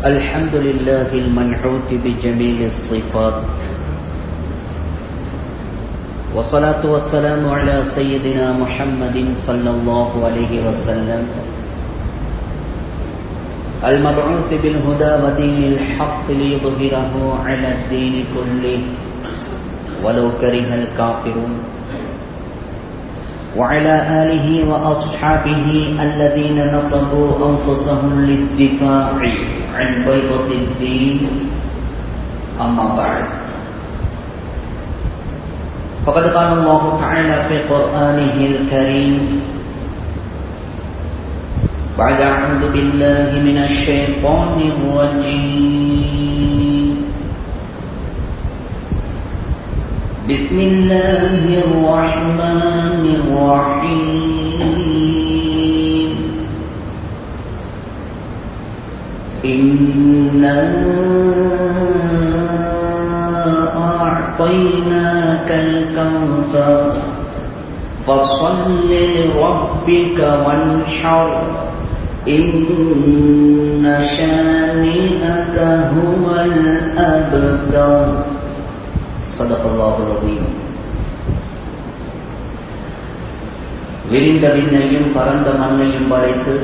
الحمد لله المنعوت بجميل الصفات والصلاة والسلام على سيدنا محمد صلى الله عليه وسلم المبعوث بالهدى ودين الحق ليظهره على الدين كله ولو كره الكافرون وعلى آله وأصحابه الذين نصبوا أنفسهم للدفاع عن بيضة الدين أما بعد فقد قال الله تعالى في قرآنه الكريم بعد أعوذ بالله من الشيطان الرجيم بسم الله الرحمن الرحيم إنا أعطيناك الكوثر فصل لربك وانحر إن شانئك هو الأبتر صدق الله العظيم விரிந்த விண்ணையும் பரந்த மண்ணையும் படைத்து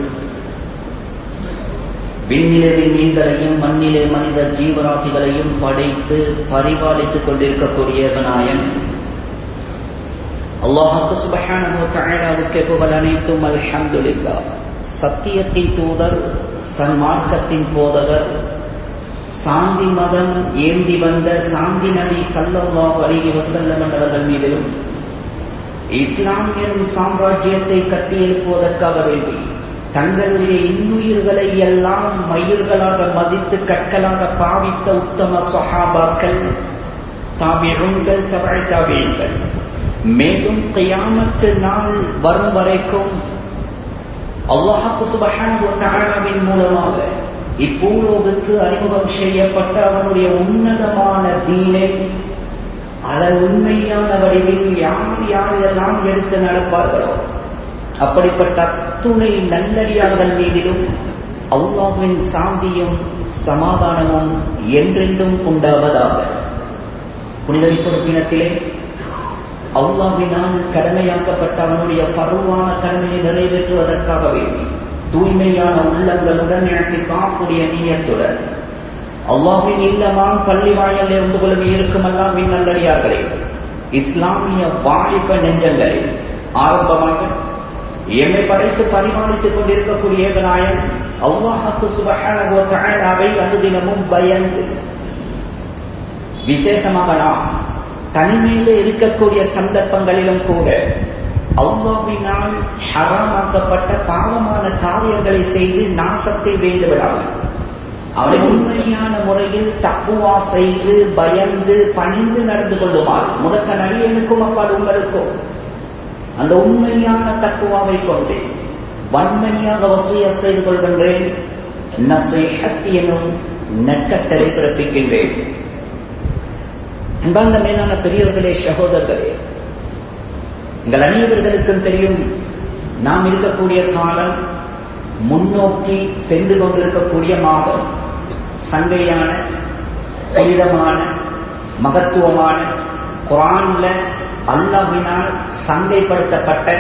விண்ணிலே மீன்களையும் மண்ணிலே மனித ஜீவராசிகளையும் படைத்து பரிபாலித்துக் கொண்டிருக்கக்கூடிய நாயன் அல்லாஹுக்கு சுபஹானஹு தஆலாவுக்கு புகழ் அனைத்தும் அல்ஹம்துலில்லாஹ் சத்தியத்தின் தூதர் சன்மார்க்கத்தின் போதகர் சாந்தி மதம் ஏந்தி வந்த சாந்தி நபி சல்லல்லாஹு அலைஹி வஸல்லம் என்றவர்கள் மீதிலும் இஸ்லாம் எனும் சாம்ராஜ்யத்தை கட்டி எழுப்புவதற்காக வேண்டி தங்களுடைய இன்னுயிர்களை எல்லாம் மயிர்களாக மதித்து கற்களாக பாவித்த உத்தம சஹாபாக்கள் தாபிழுங்கள் தவழ் தாபியங்கள் மேலும் கையாமத்து நாள் வரும் வரைக்கும் அல்லாஹாக்கு சுபஹானின் மூலமாக இப்பூலோகத்துக்கு அறிமுகம் செய்யப்பட்ட அவனுடைய உன்னதமான தீனை அதன் உண்மையான வடிவில் யார் யாரெல்லாம் எடுத்து நடப்பார்களோ அப்படிப்பட்ட அத்துணை நல்லடியார்கள் மீதிலும் அல்லாவின் சாந்தியும் சமாதானமும் என்றென்றும் உண்டாவதாக புனித பொறுப்பினத்திலே அல்லாவினால் கடமையாக்கப்பட்ட அவனுடைய பருவான கடமையை நிறைவேற்றுவதற்காக வேண்டி தூய்மையான உள்ளங்களுடன் எனக்கு காக்கூடிய நீயத்துடன் அல்லாஹின் இல்லமான் பள்ளி வாயல் இருந்து கொள்ளும் இருக்குமெல்லாம் நல்லடியார்களே இஸ்லாமிய வாலிப நெஞ்சங்களே ஆரம்பமாக எம்மை படைத்து பரிமாணித்துக் கொண்டிருக்கக்கூடிய நாயன் அல்லாஹுக்கு சுபகாவை அனுதினமும் பயந்து விசேஷமாக நாம் தனிமையில இருக்கக்கூடிய சந்தர்ப்பங்களிலும் கூட அல்லாவினால் ஹராமாக்கப்பட்ட பாவமான காரியங்களை செய்து நாசத்தை வேண்டு விடாமல் அவனை உண்மையான முறையில் தக்குவா செய்து பயந்து பணிந்து நடந்து கொள்ளுமாறு முதற்க நடிகனுக்கும் அப்பால் உங்களுக்கும் அந்த உண்மையான தக்குவாவை கொண்டு வன்மையாக வசூய செய்து கொள்கின்றேன் எனும் நெற்கட்டளை பிறப்பிக்கின்றேன் அன்பார்ந்த மேலான பெரியவர்களே சகோதரர்களே எங்கள் அனைவர்களுக்கும் தெரியும் நாம் இருக்கக்கூடிய காலம் முன்னோக்கி சென்று கொண்டிருக்கக்கூடிய மாதம் சங்கையான புனிதமான மகத்துவமான குரான்ல அல்லாவினால் சந்தைப்படுத்தப்பட்ட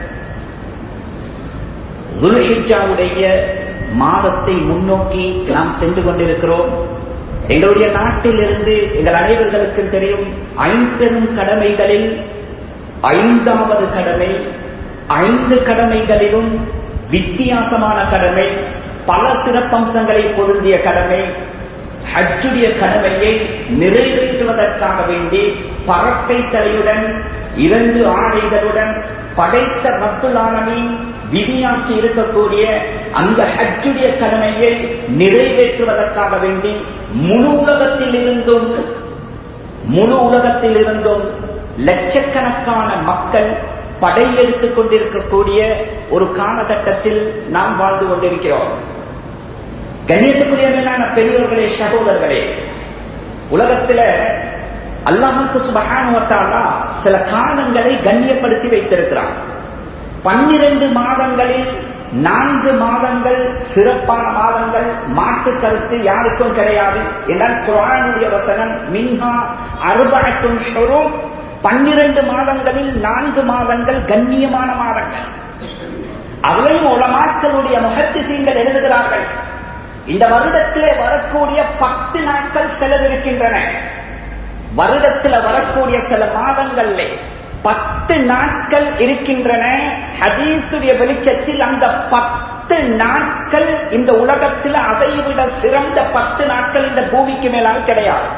துல்ஹிஜாவுடைய மாதத்தை முன்னோக்கி நாம் சென்று கொண்டிருக்கிறோம் எங்களுடைய நாட்டில் இருந்து எங்கள் அனைவர்களுக்கு தெரியும் ஐம்பெரும் கடமைகளில் ஐந்தாவது கடமை ஐந்து கடமைகளிலும் வித்தியாசமான கடமை பல சிறப்பம்சங்களை பொருந்திய கடமை ஹஜ்ஜுடைய கடமையை நிறைவேற்றுவதற்காக வேண்டி பறக்கை தலையுடன் இரண்டு ஆடைகளுடன் படைத்த ரத்துலானமி விதியாக்கி இருக்கக்கூடிய அந்த ஹஜ்ஜுடைய கடமையை நிறைவேற்றுவதற்காக வேண்டி முழு உலகத்தில் இருந்தும் முழு உலகத்தில் இருந்தும் லட்சக்கணக்கான மக்கள் படையெடுத்துக் கொண்டிருக்கக்கூடிய ஒரு காலகட்டத்தில் நாம் வாழ்ந்து கொண்டிருக்கிறோம் கண்ணியத்துக்குரிய மேலான பெரியவர்களே சகோதரர்களே உலகத்துல அல்லாஹுக்கு சுபகானுவத்தாலா சில காலங்களை கண்ணியப்படுத்தி வைத்திருக்கிறான் பன்னிரண்டு மாதங்களில் நான்கு மாதங்கள் சிறப்பான மாதங்கள் மாற்று கருத்து யாருக்கும் கிடையாது என்றால் குரானுடைய வசனம் மின்ஹா அறுபடத்தும் ஷுரும் பன்னிரண்டு மாதங்களில் நான்கு மாதங்கள் கண்ணியமான மாதங்கள் அவையும் உலமாக்களுடைய முகத்திசீங்கள் எழுதுகிறார்கள் இந்த வருடத்திலே வரக்கூடிய பத்து நாட்கள் செலவிருக்கின்றன வருடத்தில் வரக்கூடிய சில மாதங்கள்ல பத்து நாட்கள் இருக்கின்றன ஹதீசுடைய வெளிச்சத்தில் அந்த பத்து நாட்கள் இந்த உலகத்தில் அதைவிட சிறந்த பத்து நாட்கள் இந்த பூமிக்கு மேலால் கிடையாது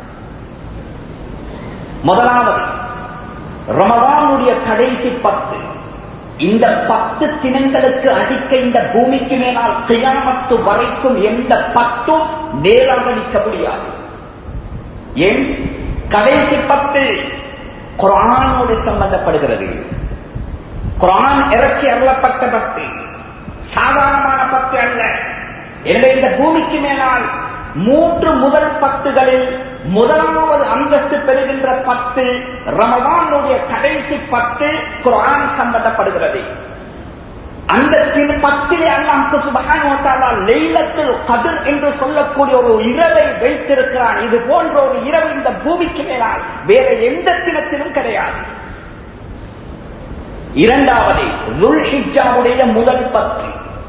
முதலாவது ரமவானுடைய கடைசி பத்து இந்த பத்து தினங்களுக்கு அடிக்க இந்த பூமிக்கு மேலால் கியாமத்து வரைக்கும் எந்த பத்தும் நேராக நிற்க முடியாது ஏன் கடைசி பத்து குரானோடு சம்பந்தப்படுகிறது குரான் இறக்கி அருளப்பட்ட பத்து சாதாரணமான பத்து அல்ல எனவே இந்த பூமிக்கு மேலால் மூன்று முதல் பத்துகளில் முதலாவது அந்தஸ்து பெறுகின்ற பத்து ரமதானுடைய கடைசி பத்து குரான் சம்பந்தப்படுகிறது அந்த பத்திலே அல்லாஹ் சுபகான லெய்லத்தில் கதிர் என்று சொல்லக்கூடிய ஒரு இரவை வைத்திருக்கிறான் இது போன்ற ஒரு இரவு இந்த பூமிக்கு மேலால் வேற எந்த தினத்திலும் கிடையாது இரண்டாவது துல்ஹிஜாவுடைய முதல் பத்து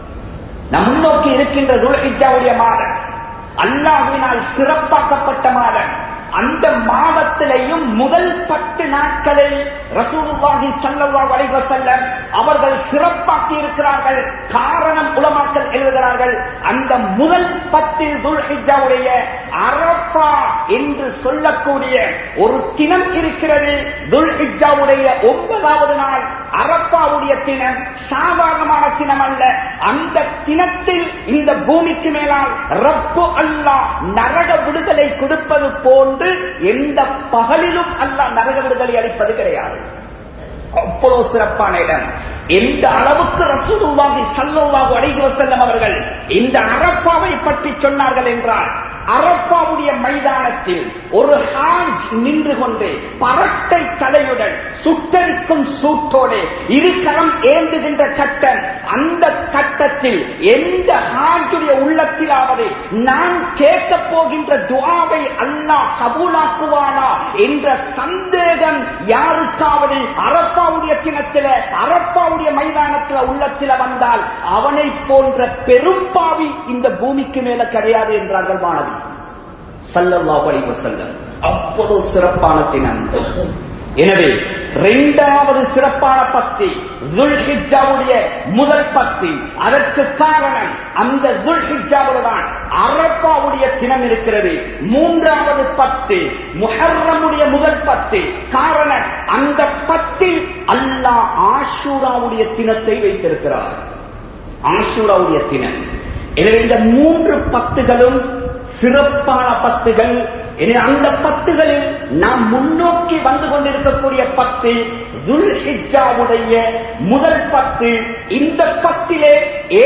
நம் முன்னோக்கி இருக்கின்ற துல்ஹிஜாவுடைய மாதம் அல்லாஹினால் சிறப்பாக்கப்பட்ட மாதம் அந்த மாதத்திலேயும் முதல் பத்து நாட்களை ரசூலுல்லாஹி ஸல்லல்லாஹு அலைஹி வஸல்லம் அவர்கள் சிறப்பாக்கி இருக்கிறார்கள் காரணம் உலமாக்கள் எழுதுகிறார்கள் அந்த முதல் பத்தில் துல்ஹிஜ்ஜாவுடைய அரஃபா என்று சொல்லக்கூடிய ஒரு தினம் இருக்கிறது துல்ஹிஜ்ஜாவுடைய ஒன்பதாவது நாள் அரப்பாவுடைய தினம் சாதாரணமான தினம் அல்ல அந்த தினத்தில் இந்த பூமிக்கு மேலால் ரப்பு அல்லாஹ் நரக விடுதலை கொடுப்பது போன்று எந்த பகலிலும் அல்லாஹ் நரக விடுதலை அளிப்பது கிடையாது அவ்வளவு சிறப்பான இடம் எந்த அளவுக்கு ரசூலுல்லாஹி ஸல்லல்லாஹு அலைஹி வஸல்லம் அவர்கள் இந்த அரப்பாவை பற்றி சொன்னார்கள் என்றால் அரப்பாவுடைய மைதானத்தில் ஒரு ஹாஜ் நின்று கொண்டு பரட்டை தலையுடன் சுட்டரிக்கும் சூட்டோடு இரு கரம் ஏந்துகின்ற கட்டன் அந்த கட்டத்தில் எந்த ஹாஜுடைய உள்ளத்திலாவது நான் கேட்க போகின்ற துவாவை அல்லாஹ் கபூலாக்குவானா என்ற சந்தேகம் யாருக்காவது அரப்பாவுடைய தினத்தில அரப்பாவுடைய மைதானத்தில் உள்ளத்தில வந்தால் அவனை போன்ற பெரும்பாவி இந்த பூமிக்கு மேல கிடையாது என்றார்கள் மாணவி சல்லல்லாஹு அலைஹி வஸல்லம் அவ்வளவு சிறப்பான தினம் எனவே இரண்டாவது சிறப்பான பத்தி துல்ஹிஜாவுடைய முதல் பத்தி அதற்கு காரணம் அந்த துல்ஹிஜாவுடன் அரப்பாவுடைய தினம் இருக்கிறது மூன்றாவது பத்து முஹர்ரமுடைய முதல் பத்து காரணம் அந்த பத்தில் அல்லாஹ் ஆஷூராவுடைய தினத்தை வைத்திருக்கிறார் ஆஷூராவுடைய தினம் எனவே இந்த மூன்று பத்துகளும் சிறப்பான பத்துகள் எனவே அந்த பத்துகளில் நாம் முன்னோக்கி வந்து கொண்டிருக்கக்கூடிய பத்து துல்ஹிஜாவுடைய முதல் பத்து இந்த பத்திலே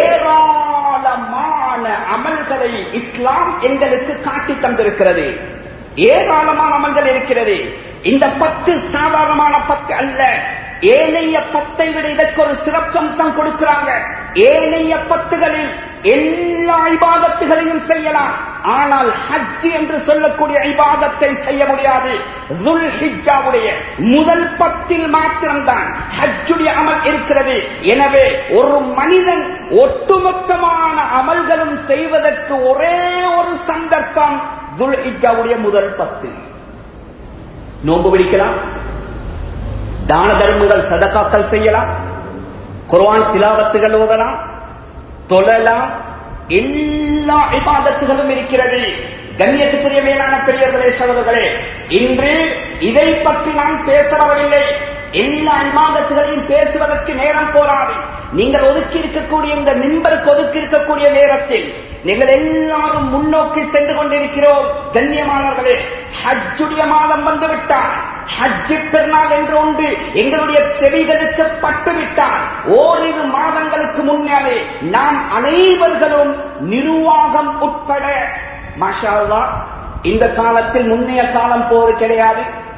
ஏராளமான அமல்களை இஸ்லாம் எங்களுக்கு காட்டி தந்திருக்கிறது ஏராளமான அமல்கள் இருக்கிறது இந்த பத்து சாதாரணமான பத்து அல்ல ஏனைய பத்தை விட இதற்கு ஒரு சிறப்பம்சம் கொடுக்கிறாங்க ஏனைய பத்துகளில் எல்லா ஐபாதத்துகளையும் செய்யலாம் ஆனால் ஹஜ் என்று சொல்லக்கூடிய ஐபாதத்தை செய்ய முடியாது துல்ஹிஜாவுடைய முதல் பத்தில் மாத்திரம்தான் ஹஜ்ஜுடைய அமல் இருக்கிறது எனவே ஒரு மனிதன் ஒட்டுமொத்தமான அமல்களும் செய்வதற்கு ஒரே ஒரு சந்தர்ப்பம் துல்ஹிஜாவுடைய முதல் பத்து நோன்பு பிடிக்கலாம் தான தர்மங்கள் சதக்காக்கள் செய்யலாம் குர்ஆன் திலாவத்துகள் ஓதலாம் தொழலாம் எல்லா இபாதத்துகளும் இருக்கிறது கண்ணியத்துக்குரிய மேலான பெரியவர்களே சகோதரர்களே இன்று இதை பற்றி நான் பேச வரவில்லை எல்லா இமாதத்துகளையும் பேசுவதற்கு நேரம் போராது நீங்கள் ஒதுக்கி இருக்கக்கூடிய இந்த நின்பருக்கு ஒதுக்கி இருக்கக்கூடிய நேரத்தில் நீங்கள் எல்லாரும் முன்னோக்கி சென்று கொண்டிருக்கிறோம் கண்ணியமானவர்களே ஹஜ்ஜுடைய மாதம் வந்துவிட்டார் ஹஜ்ஜி பெருநாள் என்று ஒன்று எங்களுடைய செவிகளுக்கு பட்டுவிட்டார் ஓரிரு மாதங்களுக்கு முன்னாலே நாம் அனைவர்களும் நிர்வாகம் உட்பட மாஷா இந்த காலத்தில் முன்னைய காலம் போது கிடையாது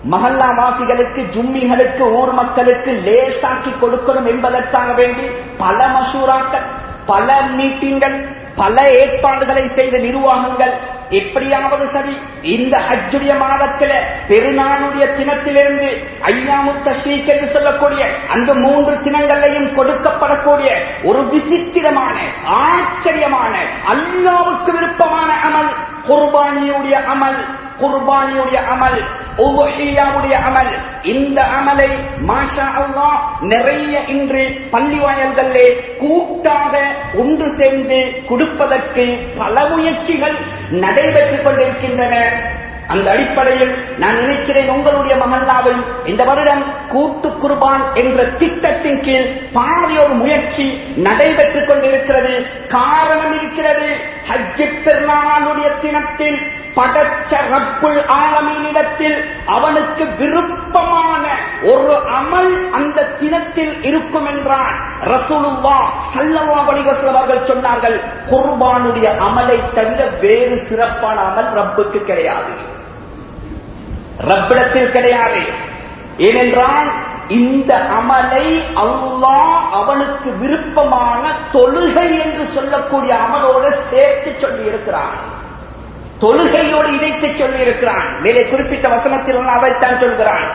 மகல்லாவாசிகளுக்கு ஜும்மிகளுக்கு ஊர் மக்களுக்கு லேசாக்கி கொடுக்கணும் என்பதற்காக வேண்டி பல மசூராக்கள் பல மீட்டிங்கள் பல ஏற்பாடுகளை செய்த நிர்வாகங்கள் எப்படியாவது சரி இந்த ஹஜ்ஜுடைய மாதத்தில பெருநாளுடைய தினத்திலிருந்து ஐயாமுத்த ஸ்ரீக் என்று சொல்லக்கூடிய அந்த மூன்று தினங்களையும் கொடுக்கப்படக்கூடிய ஒரு விசித்திரமான ஆச்சரியமான அல்லாவுக்கு விருப்பமான அமல் குர்பானியுடைய அமல் குர்பானியுடைய அமல் உபஹியாவுடைய அமல் இந்த அமலை மாஷா அல்லாஹ் நிறைய இன்று பள்ளி வாயல்களே கூட்டாக ஒன்று சேர்ந்து கொடுப்பதற்கு பல முயற்சிகள் நடைபெற்றுக் கொண்டிருக்கின்றன அந்த அடிப்படையில் நான் நினைக்கிறேன் உங்களுடைய மகல்லாவில் இந்த வருடம் கூட்டு குர்பான் என்ற திட்டத்தின் கீழ் பாரிய ஒரு முயற்சி நடைபெற்றுக் கொண்டிருக்கிறது காரணம் இருக்கிறது ஹஜ்ஜி பெருநாளுடைய தினத்தில் படைச்ச ரப்புல் ஆலமீனிடத்தில் அவனுக்கு விருப்பமான ஒரு அமல் அந்த தினத்தில் இருக்கும் என்றான் ரசூலுல்லா சல்லல்லா வலிவசல் அவர்கள் சொன்னார்கள் குர்பானுடைய அமலை தவிர வேறு சிறப்பான அமல் ரப்புக்கு கிடையாது ரப்பிடத்தில் கிடையாது ஏனென்றால் இந்த அமலை அல்லாஹ் அவனுக்கு விருப்பமான தொழுகை என்று சொல்லக்கூடிய அமலோடு சேர்த்து சொல்லி இருக்கிறான் தொழுகையோடு இணைத்து சொல்லி இருக்கிறான் மேலே குறிப்பிட்ட வசனத்தில் அதைத்தான் சொல்கிறான்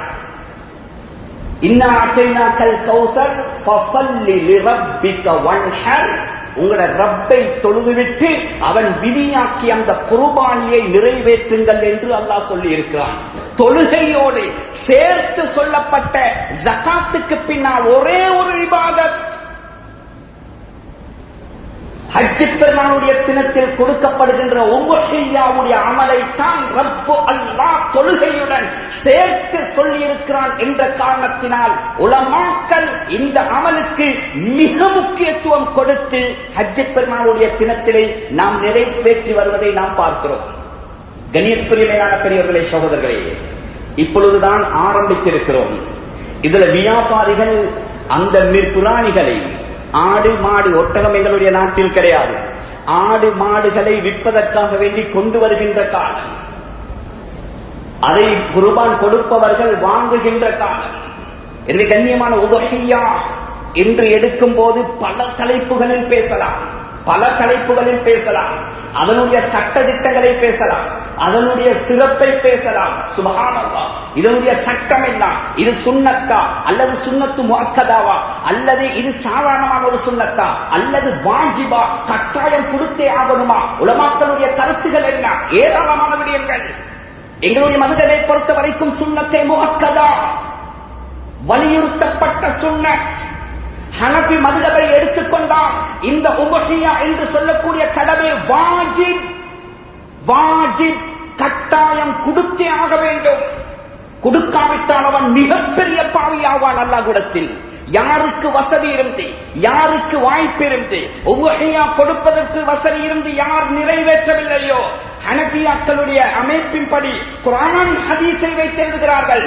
உங்களோட ரப்பை தொழுதுவிட்டு அவன் விதியாக்கி அந்த குருபானியை நிறைவேற்றுங்கள் என்று அல்லாஹ் சொல்லி இருக்கிறான் தொழுகையோடு சேர்த்து சொல்லப்பட்ட ஜகாத்துக்கு பின்னால் ஒரே ஒரு விவாதத் ஹஜ்ஜி பெருமானுடைய தினத்தில் கொடுக்கப்படுகின்ற ஒவ்வொருடைய அமலை தான் ரப்பு அல்லா தொழுகையுடன் சேர்த்து சொல்லியிருக்கிறான் என்ற காரணத்தினால் உலமாக்கல் இந்த அமலுக்கு மிக முக்கியத்துவம் கொடுத்து ஹஜ்ஜி பெருமானுடைய தினத்திலே நாம் நிறைவேற்றி வருவதை நாம் பார்க்கிறோம் கணியத்துரிமையான பெரியவர்களே சகோதரர்களே இப்பொழுதுதான் ஆரம்பித்திருக்கிறோம் இதுல வியாபாரிகள் அந்த புராணிகளை ஆடு மாடு ஒட்டகம் எங்களுடைய நாட்டில் கிடையாது ஆடு மாடுகளை விற்பதற்காக வேண்டி கொண்டு வருகின்ற காலம் அதை குருபான் கொடுப்பவர்கள் வாங்குகின்ற காலம் எனவே கண்ணியமான உதவியா என்று எடுக்கும் போது பல தலைப்புகளில் பேசலாம் பல தலைப்புகளில் பேசலாம் அதனுடைய சட்ட திட்டங்களை பேசலாம் அதனுடைய சிறப்பை பேசலாம் சுபகானல்லா இதனுடைய சட்டம் என்ன இது சுண்ணத்தா அல்லது சுண்ணத்து முக்கதாவா அல்லது இது சாதாரணமான ஒரு சுண்ணத்தா அல்லது வாஜிபா கட்டாயம் கொடுத்தே ஆகணுமா உலமாக்களுடைய கருத்துகள் என்ன ஏராளமான விடயங்கள் எங்களுடைய மதுகளை பொறுத்த வரைக்கும் சுண்ணத்தை முகக்கதா வலியுறுத்தப்பட்ட சுண்ண ஹனபி மதுகபை எடுத்துக்கொண்டால் இந்த உபசியா என்று சொல்லக்கூடிய கடமை வாஜிப் வாஜிப் கட்டாயம் கொடுத்தே ஆக வேண்டும் கொடுக்காவிட்டால் அவன் மிகப்பெரிய பாவியாவான் அல்லாஹ்விடத்தில் யாருக்கு வசதி இருந்து யாருக்கு வாய்ப்பு இருந்து ஒவ்வொருயா கொடுப்பதற்கு வசதி இருந்து யார் நிறைவேற்றவில்லையோ ஹனபியாக்களுடைய அமைப்பின்படி குரான் ஹதீஸை வைத்திருக்கிறார்கள்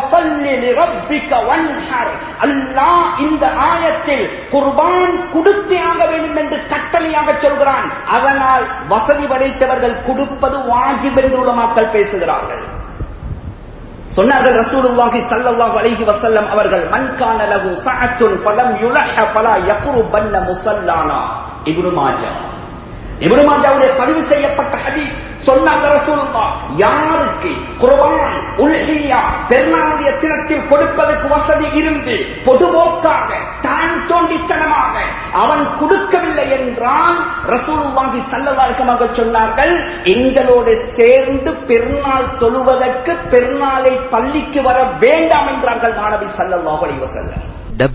அல்லாஹ் இந்த ஆயத்தில் குர்பான் கொடுத்தே ஆக வேண்டும் என்று கட்டளையாக சொல்கிறான் அதனால் வசதி படைத்தவர்கள் கொடுப்பது வாஜிப் என்று உலமாக்கள் பேசுகிறார்கள் சொன்னார்கள் ரசூலுல்லாஹி ஸல்லல்லாஹு அலைஹி வஸல்லம் அவர்கள் மன் கான லஹு சஅத்துன் ஃபலம் யுலஹ ஃபலா யக்ருபன்ன முஸல்லானா இப்னு மாஜா இப்னு மாஜாவுடைய பதிவு செய்யப்பட்ட ஹதீஸ் சொன்னாங்க ரசூலுல்லாஹ் யாருக்கு குர்பான் உல்ஹியா பெருநாளுடைய தினத்தில் கொடுப்பதற்கு வசதி இருந்து பொதுபோக்காக தான் தோண்டித்தனமாக அவன் கொடுக்கவில்லை என்றால் ரசூலுல்லாஹி ஸல்லல்லாஹு அலைஹி வஸல்லம் சொன்னார்கள் எங்களோடு சேர்ந்து பெருநாள் தொழுவதற்கு பெருநாளை பள்ளிக்கு வர வேண்டாம் என்றார்கள் மாணவி ஸல்லல்லாஹு அலைஹி வஸல்லம்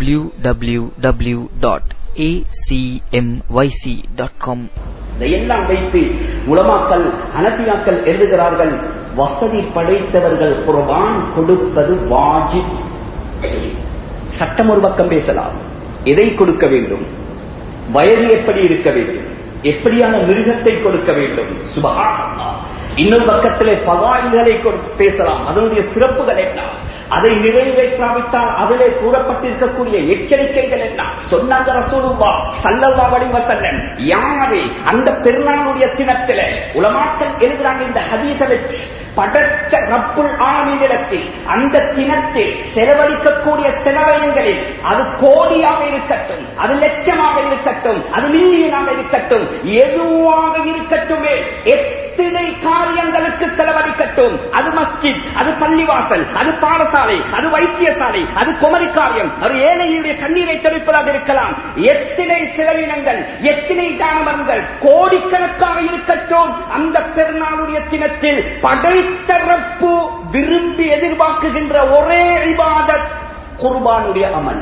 www.acmyc.com இதையெல்லாம் வைத்து உலமாக்கள் அனபியாக்கள் எழுதுகிறார்கள் வசதி படைத்தவர்கள் குர்பான் கொடுப்பது வாஜிப் சட்டம் ஒரு பக்கம் பேசலாம் எதை கொடுக்க வேண்டும் வயது எப்படி இருக்க வேண்டும் எப்படியான மிருகத்தை கொடுக்க வேண்டும் சுபகா இன்னொரு பக்கத்திலே பகாயில்களை பேசலாம் அதனுடைய சிறப்புகள் என்ன அதை நிறைவேற்றாவிட்டால் அதிலே கூறப்பட்டிருக்கக்கூடிய எச்சரிக்கைகள் என்ன சொன்னாங்க ரசூலுவா சல்லல்லா வடிவசல்லன் யாரு அந்த பெருநாளுடைய தினத்தில உலமாக்கள் எழுதுறாங்க இந்த ஹதீச வச்சு படத்த ரப்புல் ஆமினிடத்தில் அந்த தினத்தில் செலவழிக்கக்கூடிய செலவயங்களில் அது கோடியாக இருக்கட்டும் அது லட்சமாக இருக்கட்டும் அது மில்லியனாக இருக்கட்டும் எதுவாக இருக்கட்டுமே எத்தனை காரியங்களுக்கு செலவழிக்கட்டும் அது மஸ்ஜித் அது பள்ளிவாசல் அது பாடசாலை அது வைத்தியசாலை அது குமரி காரியம் அது ஏழையுடைய கண்ணீரை தெளிப்பதாக இருக்கலாம் எத்தனை செலவினங்கள் எத்தனை தானவங்கள் கோடிக்கணக்காக இருக்கட்டும் அந்த பெருநாளுடைய தினத்தில் படைத்தரப்பு விரும்பி எதிர்பார்க்குகின்ற ஒரே இபாதத் குர்பானுடைய அமல்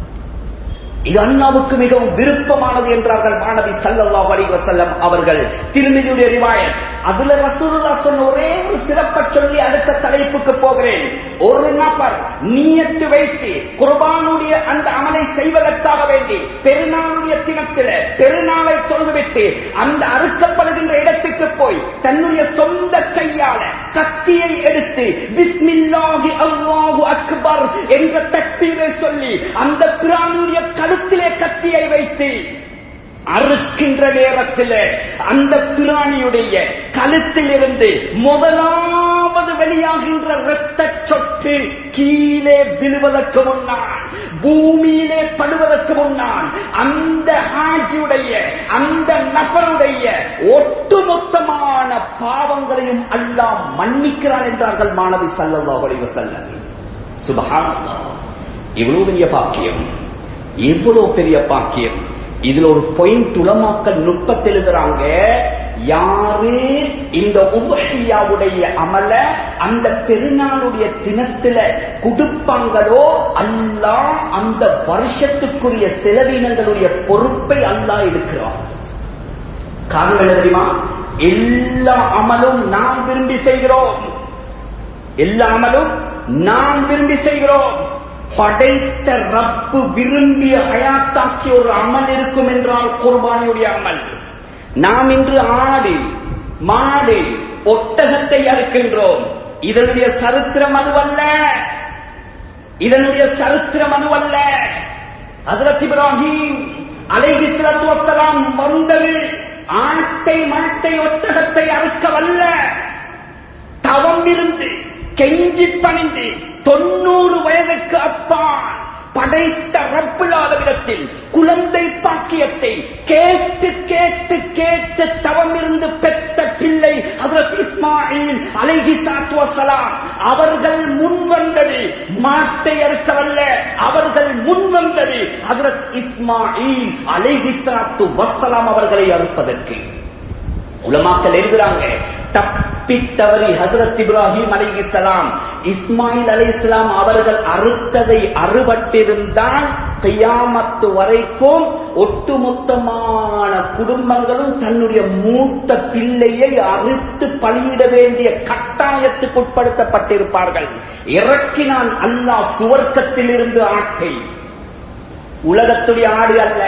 இது அண்ணாவுக்கு மிகவும் விருப்பமானது என்றார்கள் மாணவி சல்லல்லா அலைஹி வஸல்லம் அவர்கள் திருமதியுடைய ரிவாயத் அதுல ரசூலுல்லா சொன்ன ஒரே ஒரு சிறப்பை சொல்லி அடுத்த தலைப்புக்கு போகிறேன் ஒரு நபர் நீயத்து வைத்து குர்பானுடைய அந்த அமலை செய்வதற்காக வேண்டி பெருநாளுடைய தினத்தில பெருநாளை தொழுதுவிட்டு அந்த அறுக்கப்படுகின்ற இடத்துக்கு போய் தன்னுடைய சொந்த கையால கத்தியை எடுத்து பிஸ்மில்லாஹி அல்லாஹு அக்பர் என்ற தக்பீரை சொல்லி அந்த பிரானுடைய கழுத்திலே கத்தியை வைத்து அறுக்கின்ற நேரத்தில் அந்த பிராணியுடைய கழுத்திலிருந்து முதலாவது வெளியாகின்ற இரத்த சொட்டு கீழே விழுவதற்கு முன்னால் பூமியிலே படுவதற்கு முன்னால் அந்த ஹாஜியுடைய அந்த நபருடைய ஒட்டுமொத்தமான பாவங்களையும் அல்லாம் மன்னிக்கிறான் என்றார்கள் மாணவி சல்லல்லா வடிவ செல்ல சுபகானந்தா இவ்வளவு பெரிய பாக்கியம் எவ்வளவு பெரிய பாக்கியம் இதுல ஒரு பாயிண்ட் உலமாக்கல் நுட்பத்தில் எழுதுறாங்க யாரு இந்த உபஹியாவுடைய அமல அந்த பெருநாளுடைய தினத்துல கொடுப்பாங்களோ அல்லா அந்த வருஷத்துக்குரிய செலவினங்களுடைய பொறுப்பை அல்லா எடுக்கிறான் காரணம் என்ன தெரியுமா எல்லா அமலும் நாம் விரும்பி செய்கிறோம் எல்லா அமலும் நாம் விரும்பி செய்கிறோம் படைத்த ரப்பு விரும்பிய ஹயாத்தாக்கி ஒரு அமல் இருக்கும் என்றால் குர்பானியுடைய அமல் நாம் இன்று ஆடு மாடு ஒட்டகத்தை அறுக்கின்றோம் இதனுடைய சரித்திரம் அதுவல்ல இதனுடைய சரித்திரம் அதுவல்ல ஹசரத் இப்ராஹிம் அலைஹி ஸலாத்து வஸலாம் வந்தது ஆட்டை மாட்டை ஒட்டகத்தை அறுக்கவல்ல தவம் இருந்து கெஞ்சி பணிந்து தொண்ணூறு வயதுக்கு அப்பால் படைத்த ரப்புலாதவிடத்தில் குழந்தை பாக்கியத்தை கேட்டு கேட்டு கேட்டு தவமிருந்து பெற்ற பிள்ளை அதற்கு இஸ்மாயில் அலைகி சாத்துவசலாம் அவர்கள் முன் வந்தது மாட்டை அறுக்கவல்ல அவர்கள் முன் வந்தது அதற்கு இஸ்மாயில் அலைகி சாத்து வசலாம் அவர்களை அறுப்பதற்கு உலமாக்கள் எழுதுறாங்க தப்பி தவறி ஹசரத் இப்ராஹிம் அலி இஸ்லாம் இஸ்மாயில் அலி இஸ்லாம் அவர்கள் அறுத்ததை அறுபட்டிருந்தால் கையாமத்து வரைக்கும் ஒட்டுமொத்தமான குடும்பங்களும் தன்னுடைய மூத்த பிள்ளையை அறுத்து பலியிட வேண்டிய கட்டாயத்துக்கு உட்படுத்தப்பட்டிருப்பார்கள் இறக்கினான் அல்லாஹ் சுவர்க்கத்தில் இருந்து ஆட்டை உலகத்துடைய ஆடு அல்ல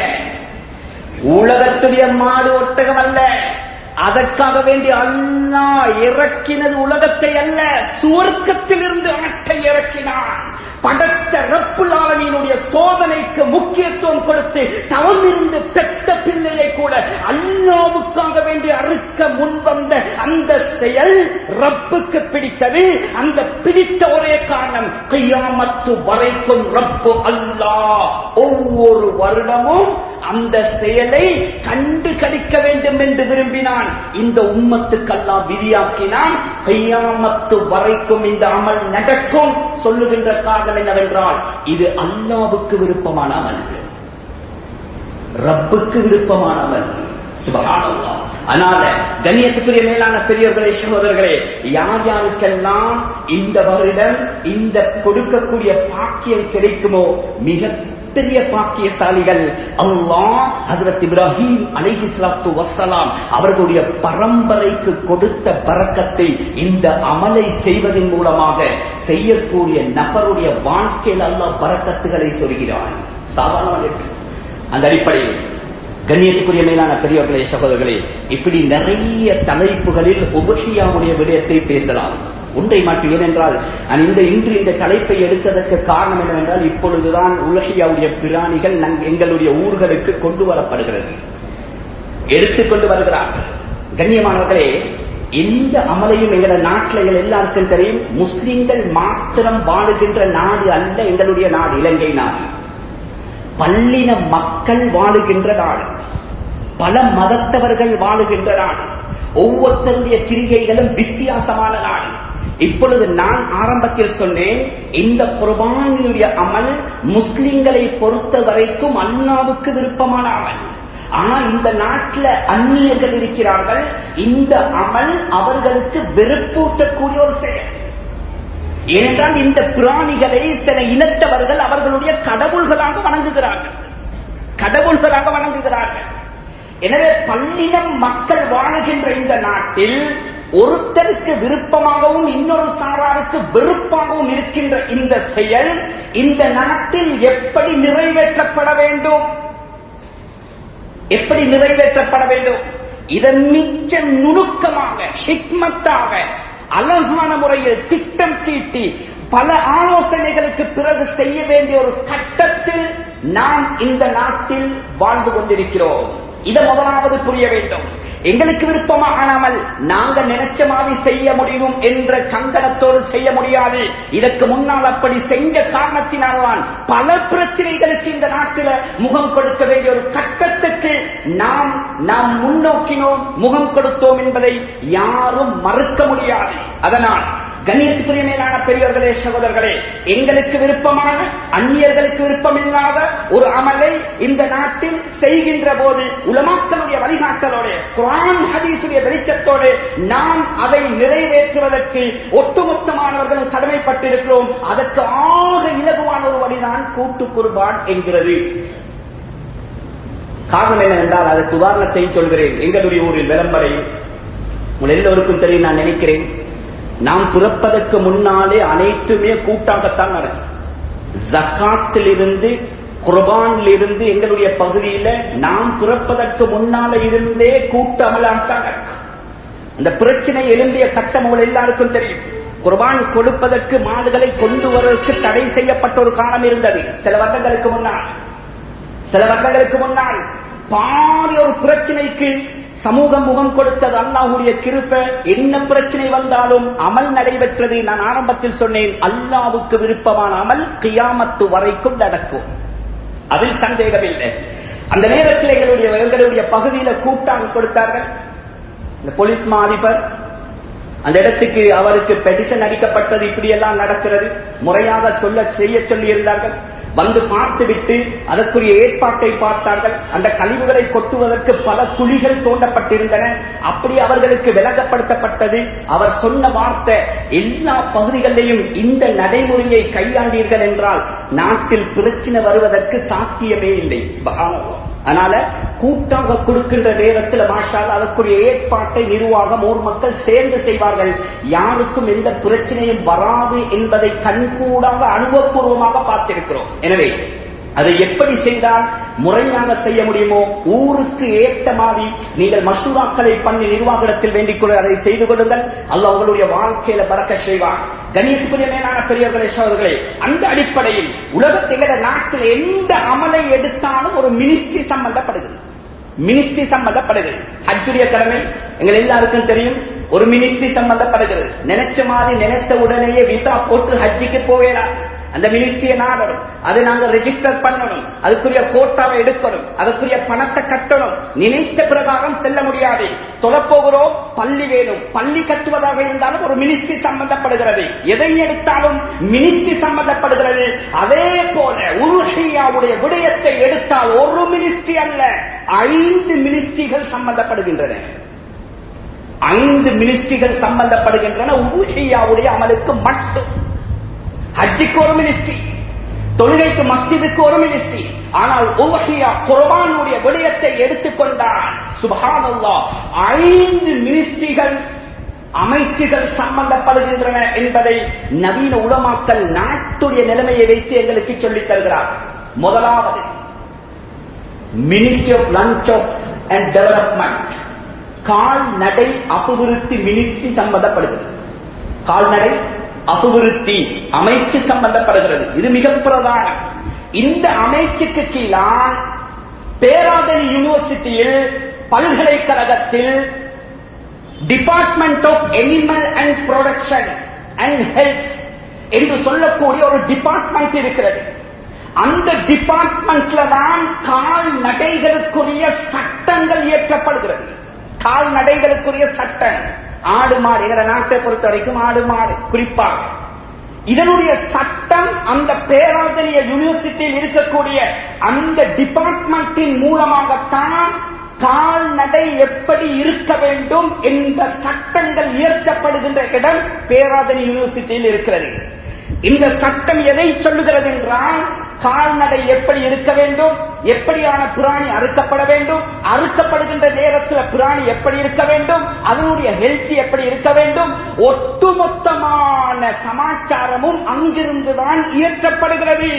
உலகத்துடைய மாடு ஒட்டகம் அல்ல அதற்காக வேண்டி அல்லா இறக்கினது உலகத்தை அல்ல சுவர்க்கத்தில் இருந்து ஆட்டை இறக்கினான் படைத்த ரப்புலாளவினுடைய சோதனைக்கு முக்கியத்துவம் கொடுத்து தவமிருந்து பெற்ற பிள்ளையை கூட அல்லாவுக்காக வேண்டி அறுக்க முன்வந்த அந்த செயல் ரப்புக்கு பிடித்தது அந்த பிடித்த ஒரே காரணம் கையாமத்து வரைக்கும் ரப்பு அல்லா ஒவ்வொரு வருடமும் அந்த செயலை கண்டு கடிக்க வேண்டும் என்று விரும்பினான் இந்த உம்மத்துக்கெல்லாம் விதியாக்கினான் கையாமத்து வரைக்கும் இந்த அமல் நடக்கும் சொல்லுகின்ற காரணம் என்னவென்றால் இது அல்லாவுக்கு விருப்பமான அமல் ரப்புக்கு விருப்பமான அமல் சுபகானல்லாஹ். அதனால கண்ணியத்துக்குரிய மேலான பெரியவர்களே சகோதரர்களே யார் யாருக்கெல்லாம் இந்த வருடம் இந்த கொடுக்கக்கூடிய பாக்கியம் கிடைக்குமோ மிக பெரிய பாக்கியசாலிகள் அல்லாஹ் ஹஜரத் இப்ராஹிம் அலைஹிஸ்லாத்து வசலாம் அவர்களுடைய பரம்பரைக்கு கொடுத்த பறக்கத்தை இந்த அமலை செய்வதன் மூலமாக செய்யக்கூடிய நபருடைய வாழ்க்கையில் அல்லாஹ் பறக்கத்துகளை சொல்கிறான் சாதாரண அந்த அடிப்படையில் கண்ணியத்துக்குரிய மேலான பெரியவர்களே சகோதரர்களே இப்படி நிறைய தலைப்புகளில் உபஷியாவுடைய விடயத்தை பேசலாம் ஒன்றை மட்டும் ஏனென்றால் நான் இந்த இன்று இந்த தலைப்பை எடுத்ததற்கு காரணம் என்னவென்றால் இப்பொழுதுதான் உலகியாவுடைய பிராணிகள் நம் எங்களுடைய ஊர்களுக்கு கொண்டு வரப்படுகிறது எடுத்துக்கொண்டு வருகிறார்கள் கண்ணியமானவர்களே எந்த அமலையும் எங்கள நாட்டில் எங்கள் எல்லாருக்கும் தெரியும் முஸ்லிம்கள் மாத்திரம் வாழுகின்ற நாடு அல்ல எங்களுடைய நாடு இலங்கை நாடு பல்லின மக்கள் வாழுகின்ற நாடு பல மதத்தவர்கள் வாழுகின்ற நாடு ஒவ்வொருத்தருடைய கிரிகைகளும் வித்தியாசமான நாடு இப்பொழுது நான் ஆரம்பத்தில் சொன்னேன் இந்த குர்பானியுடைய அமல் முஸ்லிம்களை பொறுத்த வரைக்கும் அல்லாவுக்கு விருப்பமான அமல் ஆனா இந்த நாட்டில் அந்நியர்கள் இருக்கிறார்கள் இந்த அமல் அவர்களுக்கு வெறுப்பூட்டக்கூடிய ஒரு செயல் ஏனென்றால் இந்த பிராணிகளை சில இனத்தவர்கள் அவர்களுடைய கடவுள்களாக வணங்குகிறார்கள் கடவுள்களாக வணங்குகிறார்கள் எனவே பல்லினம் மக்கள் வாழுகின்ற இந்த நாட்டில் ஒருத்தருக்கு விருப்பமாகவும் இன்னொரு சாராருக்கு வெறுப்பாகவும் இருக்கின்ற இந்த செயல் இந்த நாட்டில் எப்படி நிறைவேற்றப்பட வேண்டும் எப்படி நிறைவேற்றப்பட வேண்டும் இதன் மிச்ச நுணுக்கமாக ஹிக்மத்தாக அழகான முறையில் திட்டம் தீட்டி பல ஆலோசனைகளுக்கு பிறகு செய்ய வேண்டிய ஒரு கட்டத்தில் நாம் இந்த நாட்டில் வாழ்ந்து கொண்டிருக்கிறோம் இதை முதலாவது புரிய வேண்டும் எங்களுக்கு விருப்பமாகாமல் நாங்க நினைச்ச மாதிரி செய்ய முடியும் என்ற சங்கடத்தோடு செய்ய முடியாது இதற்கு முன்னால் அப்படி செஞ்ச காரணத்தினால்தான் பல பிரச்சனைகளுக்கு இந்த நாட்டில் முகம் கொடுக்க வேண்டிய ஒரு கட்டத்துக்கு நாம் நாம் முன்னோக்கினோம் முகம் கொடுத்தோம் என்பதை யாரும் மறுக்க முடியாது அதனால் கணியத்துக்குரிய மேலான பெரியவர்களே சகோதரர்களே எங்களுக்கு விருப்பமான அந்நியர்களுக்கு விருப்பம் இல்லாத ஒரு அமலை இந்த நாட்டில் செய்கின்ற போது உலமாக்களுடைய வழிகாட்டலோடு குரான் ஹதீசுடைய வெளிச்சத்தோடு நாம் அதை நிறைவேற்றுவதற்கு ஒட்டுமொத்தமானவர்களும் கடமைப்பட்டிருக்கிறோம் அதற்கு ஆக இலகுவான ஒரு வழிதான் கூட்டு குர்பான் என்கிறது காரணம் என்னவென்றால் அதற்கு உதாரணத்தையும் சொல்கிறேன் எங்களுடைய ஊரில் விளம்பரையும் உங்கள் எல்லோருக்கும் தெரியும் நான் நினைக்கிறேன் நாம் பிறப்பதற்கு முன்னாலே அனைத்துமே கூட்டாகத்தான் நடக்கும் ஜக்காத்திலிருந்து குர்பானில் இருந்து எங்களுடைய பகுதியில நாம் பிறப்பதற்கு முன்னால இருந்தே கூட்டமலாத்தான் நடக்கும் அந்த பிரச்சனை எழும்பிய கட்டம் உங்கள் எல்லாருக்கும் தெரியும் குர்பான் கொடுப்பதற்கு மாடுகளை கொண்டு வருவதற்கு தடை செய்யப்பட்ட ஒரு காலம் இருந்தது சில வருடங்களுக்கு முன்னால் சில வருடங்களுக்கு முன்னால் பாதி ஒரு பிரச்சனைக்கு சமூகம் முகம் கொடுத்தது அல்லாஹுடைய கிருப்ப என்ன பிரச்சனை வந்தாலும் அமல் நடைபெற்றது நான் ஆரம்பத்தில் சொன்னேன் அல்லாவுக்கு விருப்பமான அமல் கியாமத்து வரைக்கும் நடக்கும் அதில் சந்தேகமில்லை அந்த நேரத்தில் எங்களுடைய எங்களுடைய பகுதியில கூட்டாங்க கொடுத்தார்கள் இந்த போலீஸ் மா அதிபர் அந்த இடத்துக்கு அவருக்கு பெடிஷன் அடிக்கப்பட்டது இப்படி எல்லாம் நடக்கிறது முறையாக சொல்ல செய்ய சொல்லி இருந்தார்கள் வந்து பார்த்துவிட்டு அதற்குரிய ஏற்பாட்டை பார்த்தார்கள் அந்த கழிவுகளை கொட்டுவதற்கு பல குழிகள் தோண்டப்பட்டிருந்தன அப்படி அவர்களுக்கு விளங்கப்படுத்தப்பட்டது அவர் சொன்ன வார்த்தை எல்லா பகுதிகளிலையும் இந்த நடைமுறையை கையாண்டீர்கள் என்றால் நாட்டில் பிரச்சனை வருவதற்கு சாத்தியமே இல்லை அதனால கூட்டாக கொடுக்கின்ற நேரத்தில் மாஷால் அதற்குரிய ஏற்பாட்டை நிர்வாகம் ஊர் மக்கள் சேர்ந்து செய்வார்கள் யாருக்கும் எந்த பிரச்சனையும் வராது என்பதை கண்கூடாக அனுபவபூர்வமாக பார்த்திருக்கிறோம் எனவே அதை எப்படி செய்தால் முறையாக செய்ய முடியுமோ ஊருக்கு ஏற்ற மாதிரி நீங்கள் மசூராக்களை பண்ணி நிர்வாகத்தில் வேண்டிக் கொள்ள அதை செய்து கொள்ளுங்கள் அல்ல உங்களுடைய வாழ்க்கையில பறக்க செய்வார் கணேசுக்குரிய மேலான பெரியவர்களே சோதர்களே அந்த அடிப்படையில் உலகத்தில் நாட்டில் எந்த அமலை எடுத்தாலும் ஒரு மினிஸ்ட்ரி சம்பந்தப்படுகிறது மினிஸ்ட்ரி சம்பந்தப்படுகிறது ஹஜ்ஜுடைய கடமை எங்கள் எல்லாருக்கும் தெரியும் ஒரு மினிஸ்ட்ரி சம்பந்தப்படுகிறது நினைச்ச மாதிரி நினைத்த உடனேயே விசா போட்டு ஹஜ்ஜிக்கு போவேலாம் அந்த மினிஸ்ட்ரியை நாடணும் அதை நாங்க ரெஜிஸ்டர் பண்ணணும் அதுக்குரிய கோட்டாவை எடுக்கணும் அதுக்குரிய பணத்தை கட்டணும் நினைத்த பிரகாரம் செல்ல முடியாது தொலைப்போகிறோம் பள்ளி வேணும் பள்ளி கட்டுவதாக இருந்தாலும் ஒரு மினிஸ்ட்ரி சம்பந்தப்படுகிறது எதை எடுத்தாலும் மினிஸ்ட்ரி சம்பந்தப்படுகிறது அதே போல உருஷியாவுடைய விடயத்தை எடுத்தால் ஒரு மினிஸ்ட்ரி அல்ல ஐந்து மினிஸ்ட்ரிகள் சம்பந்தப்படுகின்றன ஐந்து மினிஸ்ட்ரிகள் சம்பந்தப்படுகின்றன உருஷியாவுடைய அமலுக்கு மட்டும் ஹஜ்ஜிக்கு ஒரு மினிஸ்ட்ரி தொழுகைக்கு மஸ்ஜிதுக்கு ஒரு மினிஸ்ட்ரி ஆனால் உலகியா குர்பானுடைய விடயத்தை எடுத்துக்கொண்டால் சுபஹானல்லா ஐந்து மினிஸ்ட்ரிகள் அமைச்சுகள் சம்பந்தப்படுகின்றன என்பதை நவீன உலமாக்கல் நாட்டுடைய நிலைமையை வைத்து எங்களுக்கு சொல்லித் தருகிறார் முதலாவது ministry of lunch of and development கால்நடை அபிவிருத்தி மினிஸ்ட்ரி சம்பந்தப்படுகிறது கால்நடை அபிவிருத்தி அமைச்சு சம்பந்தப்படுகிறது இது மிக பிரதானம் இந்த அமைச்சுக்கு கீழால் பேராதனி யூனிவர்சிட்டியில் பல்கலைக்கழகத்தில் department of animal and production and health என்று சொல்லக்கூடிய ஒரு டிபார்ட்மெண்ட் இருக்கிறது அந்த டிபார்ட்மெண்ட்ல தான் கால்நடைகளுக்குரிய சட்டங்கள் இயற்றப்படுகிறது கால்நடைகளுக்குரிய சட்டம் ஆடு மாடு எங்களை நாட்டை பொறுத்த வரைக்கும் ஆடு மாடு குறிப்பாக இதனுடைய சட்டம் அந்த பேராதனிய யூனிவர்சிட்டியில் இருக்கக்கூடிய அந்த டிபார்ட்மெண்டின் மூலமாகத்தான் கால்நடை எப்படி இருக்க வேண்டும் என்ற சட்டங்கள் இயற்றப்படுகின்ற இடம் பேராதனி யூனிவர்சிட்டியில் இருக்கிறது இந்த சட்டம் எதை சொல்லுகிறது என்றால் கால்நடை எப்படி இருக்க வேண்டும் எப்படியான பிராணி அறுக்கப்பட வேண்டும் அறுக்கப்படுகின்ற நேரத்தில் பிராணி எப்படி இருக்க வேண்டும் அதனுடைய ஹெல்த் எப்படி இருக்க வேண்டும் ஒட்டுமொத்தமான சமாச்சாரமும் அங்கிருந்துதான் இயற்றப்படுகிறது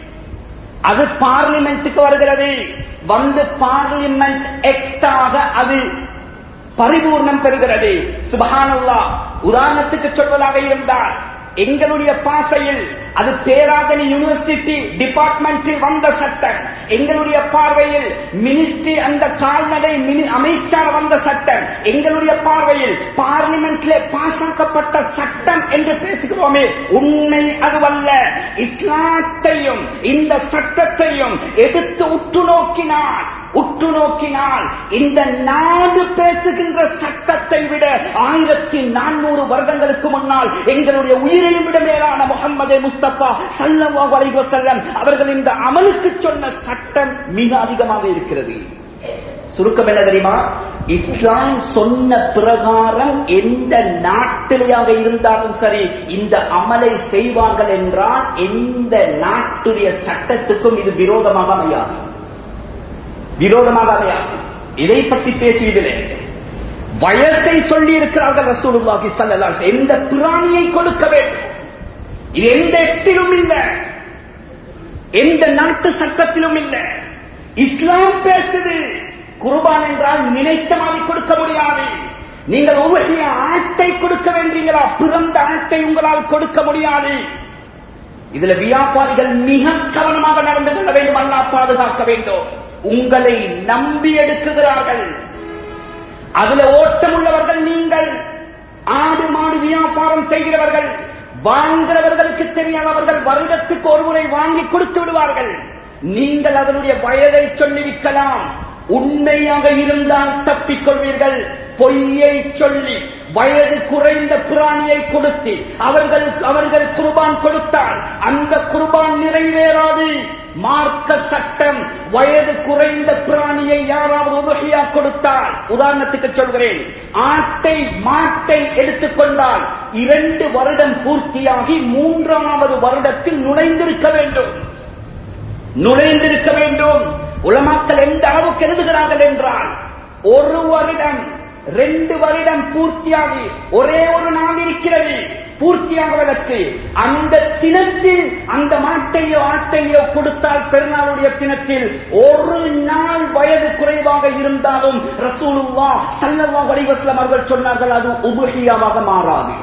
அது பார்லிமெண்ட்டுக்கு வருகிறது வந்து பார்லிமெண்ட் எக்டாக அது பரிபூர்ணம் பெறுகிறது சுபஹானுல்லா உதாரணத்துக்கு சொல்வதாக இருந்தால் எங்களுடைய பாசையில் அது பேராதனி யூனிவர்சிட்டி டிபார்ட்மெண்டில் வந்த சட்டம் எங்களுடைய பார்வையில் மினிஸ்ட்ரி அந்த கால்நடை அமைச்சர் வந்த சட்டம் எங்களுடைய பார்வையில் பார்லிமெண்ட்ல பாசாக்கப்பட்ட சட்டம் என்று பேசுகிறோமே உண்மை அதுவல்ல இஸ்லாத்தையும் இந்த சட்டத்தையும் எடுத்து உற்று நோக்கினார் உற்று நோக்கினால் இந்த நாடு பேசுகின்ற சட்டத்தை விட ஆயிரத்தி நானூறு வருடங்களுக்கு முன்னால் எங்களுடைய உயிரையும் விட மேலான முகமது முஸ்தபா சல்லவா வரைவ செல்லம் அவர்கள் இந்த அமலுக்கு சொன்ன சட்டம் மிக அதிகமாக இருக்கிறது சுருக்கம் என்ன தெரியுமா இஸ்லாம் சொன்ன பிரகாரம் எந்த நாட்டிலேயாக இருந்தாலும் சரி இந்த அமலை செய்வார்கள் என்றால் எந்த நாட்டுடைய சட்டத்துக்கும் இது விரோதமாக அமையாது விரோதமாக அமையாது இதை பற்றி பேசியதில்லை வயசை சொல்லி இருக்கிறார்கள் ரசூலுல்லாஹி ஸல்லல்லாஹு அலைஹி எந்த பிராணியை கொடுக்க வேண்டும் இது எந்த எட்டிலும் இல்லை எந்த நாட்டு சட்டத்திலும் இல்லை இஸ்லாம் பேசுது குர்பான் என்றால் நினைத்த மாதிரி கொடுக்க முடியாது நீங்கள் ஒவ்வொரு ஆட்டை கொடுக்க வேண்டீங்களா பிறந்த ஆட்டை உங்களால் கொடுக்க முடியாது இதுல வியாபாரிகள் மிக கவனமாக நடந்து கொள்ள வேண்டும் அல்லா பாதுகாக்க வேண்டும் உங்களை நம்பி எடுக்குகிறார்கள் அதுல ஓட்டம் உள்ளவர்கள் நீங்கள் ஆடு மாடு வியாபாரம் செய்கிறவர்கள் வாங்குகிறவர்களுக்கு தெரியாதவர்கள் வருடத்துக்கு ஒரு முறை வாங்கி கொடுத்து விடுவார்கள் நீங்கள் அதனுடைய வயதை சொல்லி விற்கலாம் உண்மையாக இருந்தால் தப்பிக்கொள்வீர்கள் பொய்யை சொல்லி வயது குறைந்த பிராணியை கொடுத்து அவர்கள் அவர்கள் குர்பான் கொடுத்தால் அந்த குர்பான் நிறைவேறாது மார்க்க சட்டம் வயது குறைந்த பிராணியை யாராவது உதவியா கொடுத்தால் உதாரணத்துக்கு சொல்கிறேன் ஆட்டை மாட்டை எடுத்துக்கொண்டால் இரண்டு வருடம் பூர்த்தியாகி மூன்றாவது வருடத்தில் நுழைந்திருக்க வேண்டும் நுழைந்திருக்க வேண்டும் உலமாக்கள் எந்த அளவுக்கு எழுதுகிறார்கள் என்றால் ஒரு வருடம் ரெண்டு வருடம் பூர்த்தியாகி ஒரே ஒரு நாள் இருக்கிறது பூர்த்தியாகுவதற்கு அந்த தினத்தில் அந்த மாட்டையோ ஆட்டையோ கொடுத்தால் பெருநாளுடைய தினத்தில் ஒரு நாள் வயது குறைவாக இருந்தாலும் ரசூலுல்லா சல்லல்லா வடிவஸ்லம் அவர்கள் சொன்னார்கள் அது உபகியாவாக மாறாது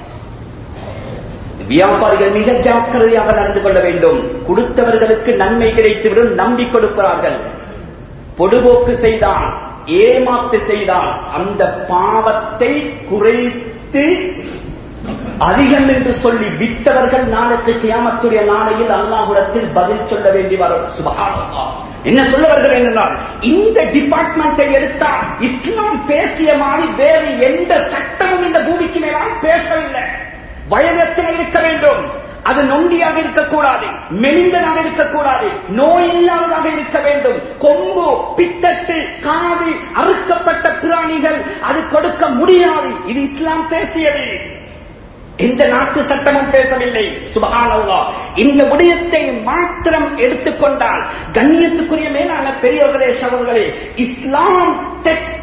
வியாபாரிகள் மிக ஜாக்கிரதையாக நடந்து கொள்ள வேண்டும் கொடுத்தவர்களுக்கு நன்மை கிடைத்துவிடும் நம்பி கொடுக்கிறார்கள் பொடுபோக்கு செய்தால் ஏமாத்து செய்தால் அந்த பாவத்தை குறைத்து அதிகம் என்று சொல்லி விட்டவர்கள் நாளைக்கு கியாமத்துடைய நாளையில் அல்லாஹுடத்தில் பதில் சொல்ல வேண்டி வரும் சுபஹானல்லாஹ். என்ன சொல்லவர்கள் என்றால் இந்த டிபார்ட்மெண்டை எடுத்தால் இஸ்லாம் பேசிய மாதிரி வேறு எந்த சட்டமும் இந்த பூமிக்கு மேலால் பேசவில்லை வயதத்தில் இருக்க வேண்டும் அது நொண்டியாக இருக்கக்கூடாது மெலிந்ததாக இருக்கக்கூடாது நோய் இல்லாததாக இருக்க வேண்டும் கொம்பு பித்தட்டு காது அறுக்கப்பட்ட பிராணிகள் அது கொடுக்க முடியாது இது இஸ்லாம் பேசியது எந்த நாட்டு சட்டமும் பேசவில்லை சுபகானல்லா இந்த விடயத்தை மாத்திரம் எடுத்துக்கொண்டால் கண்ணியத்துக்குரிய மேலான பெரியவர்களே சகோதரர்களே இஸ்லாம் தெற்க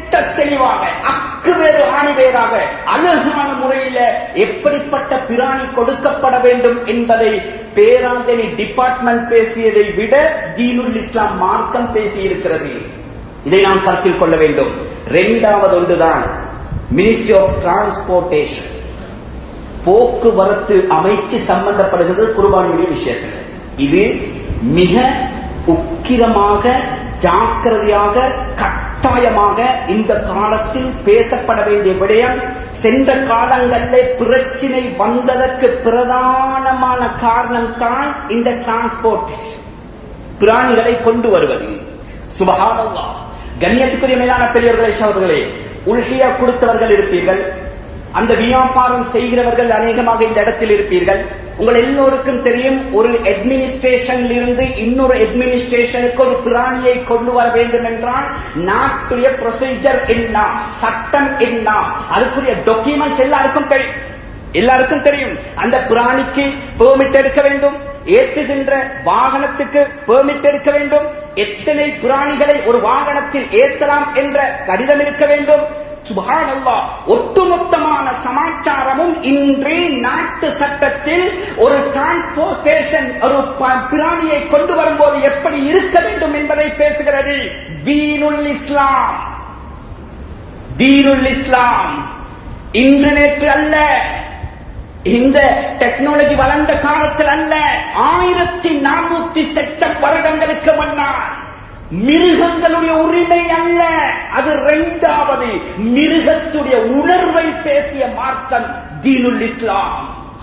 திட்ட தெளிவாக அக்கு வேறு ஆணி வேறாக அழகான முறையில எப்படிப்பட்ட பிராணி கொடுக்கப்பட வேண்டும் என்பதை பேராந்தனி டிபார்ட்மெண்ட் பேசியதை விட தீனுல் இஸ்லாம் மார்க்கம் பேசியிருக்கிறது இதை நாம் கருத்தில் கொள்ள வேண்டும் இரண்டாவது ஒன்றுதான் மினிஸ்ட்ரி ஆஃப் டிரான்ஸ்போர்டேஷன் போக்குவரத்து அமைச்சு சம்பந்தப்படுகிறது குர்பானியுடைய விஷயத்தில் இது மிக உக்கிரமாக ஜாக்கிரதையாக கட்டாயமாக இந்த காலத்தில் பேசப்பட வேண்டிய விடயம் சென்ற காலங்களில் பிரச்சினை வந்ததற்கு பிரதானமான காரணம் தான் இந்த டிரான்ஸ்போர்டேஷன் பிராணிகளை கொண்டு வருவது சுபகானல்லா கண்ணியத்துக்குரிய மேலான பெரியவர்களே சகோதரர்களே உள்கியா கொடுத்தவர்கள் இருப்பீர்கள் அந்த வியாபாரம் செய்கிறவர்கள் அநேகமாக இந்த இடத்தில் இருப்பீர்கள் உங்கள் எல்லோருக்கும் தெரியும் ஒரு அட்மினிஸ்ட்ரேஷன்ல இருந்து இன்னொரு அட்மினிஸ்ட்ரேஷனுக்கு ஒரு பிராணியை கொண்டு வர வேண்டும் என்றால் நாட்டுடைய ப்ரொசீஜர் என்ன சட்டம் என்ன அதுக்குரிய டாக்குமெண்ட்ஸ் எல்லாருக்கும் தெரியும் எல்லாருக்கும் தெரியும் அந்த பிராணிக்கு பெர்மிட் எடுக்க வேண்டும் ஏற்றுகின்ற வாகனத்துக்கு பெர்மிட் எடுக்க வேண்டும் எத்தனை பிராணிகளை ஒரு வாகனத்தில் ஏற்றலாம் என்ற கடிதம் இருக்க வேண்டும் சுபானல்லா ஒட்டுமொத்தமான சமாச்சாரமும் இன்றே நாட்டு சட்டத்தில் ஒரு டிரான்ஸ்போர்டேஷன் ஒரு பிராணியை கொண்டு வரும்போது எப்படி இருக்க வேண்டும் என்பதை பேசுகிறது தீனுல் இஸ்லாம் தீனுல் இஸ்லாம் இன்று நேற்று அல்ல இந்த டெக்னாலஜி வளர்ந்த காலத்தில் அல்ல ஆயிரத்தி நானூத்தி செட்ட வருடங்களுக்கு முன்னால் மிருகங்களுடைய உரிமை அல்ல அது இரண்டாவது மிருகத்துடைய உணர்வை பேசிய மார்க்கம் தீனுல் இஸ்லாம்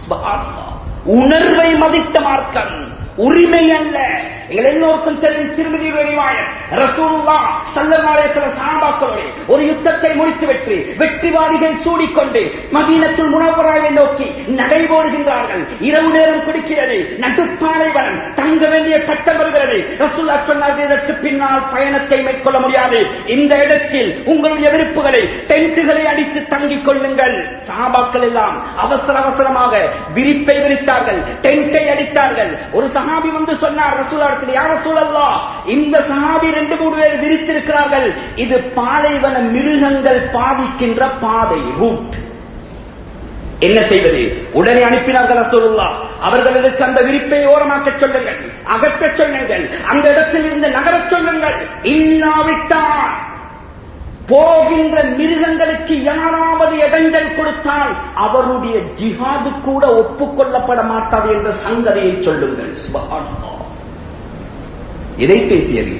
உணர்வை மதித்த மார்க்கம் உரிமை அல்ல எங்கள் எல்லோருக்கும் தெரியும் திருமதி வெளிவாயன் ரசூல்லா சல்லமாலயத்தில் சாபாக்களோடு ஒரு யுத்தத்தை முடித்து வெற்றி வெற்றிவாதிகள் சூடிக்கொண்டு மதீனத்தில் முனவராயை நோக்கி நடைபோடுகின்றார்கள் இரவு நேரம் குடிக்கிறது நடுப்பாலைவனம் தங்க வேண்டிய கட்டம் வருகிறது ரசூல்லா சொன்னார்கள் இதற்கு பின்னால் பயணத்தை மேற்கொள்ள முடியாது இந்த இடத்தில் உங்களுடைய விருப்புகளை டென்ட்டுகளை அடித்து தங்கிக் கொள்ளுங்கள் சாபாக்கள் எல்லாம் அவசர அவசரமாக விரிப்பை விரித்தார்கள் டென்ட்டை அடித்தார்கள் ஒரு சஹாபி வந்து சொன்னார் ரசூலாருக்கு யார சூழல்லா இந்த சஹாபி ரெண்டு மூணு பேர் விரித்திருக்கிறார்கள் இது பாலைவன மிருகங்கள் பாதிக்கின்ற பாதை ரூட் என்ன செய்வது உடனே அனுப்பினார்கள் ரசூலுல்லா அவர்களுக்கு அந்த விரிப்பை ஓரமாக்க சொல்லுங்கள் அகற்ற சொல்லுங்கள் அந்த இடத்தில் இருந்து நகரச் சொல்லுங்கள் இல்லாவிட்டால் போகின்ற மிருகங்களுக்கு யாராவது இடங்கள் கொடுத்தால் அவருடைய ஜிஹாது கூட ஒப்புக்கொள்ளப்பட மாட்டாது என்ற சங்கதியை சொல்லுங்கள் சுபஹானல்லாஹ். இதை பேசியது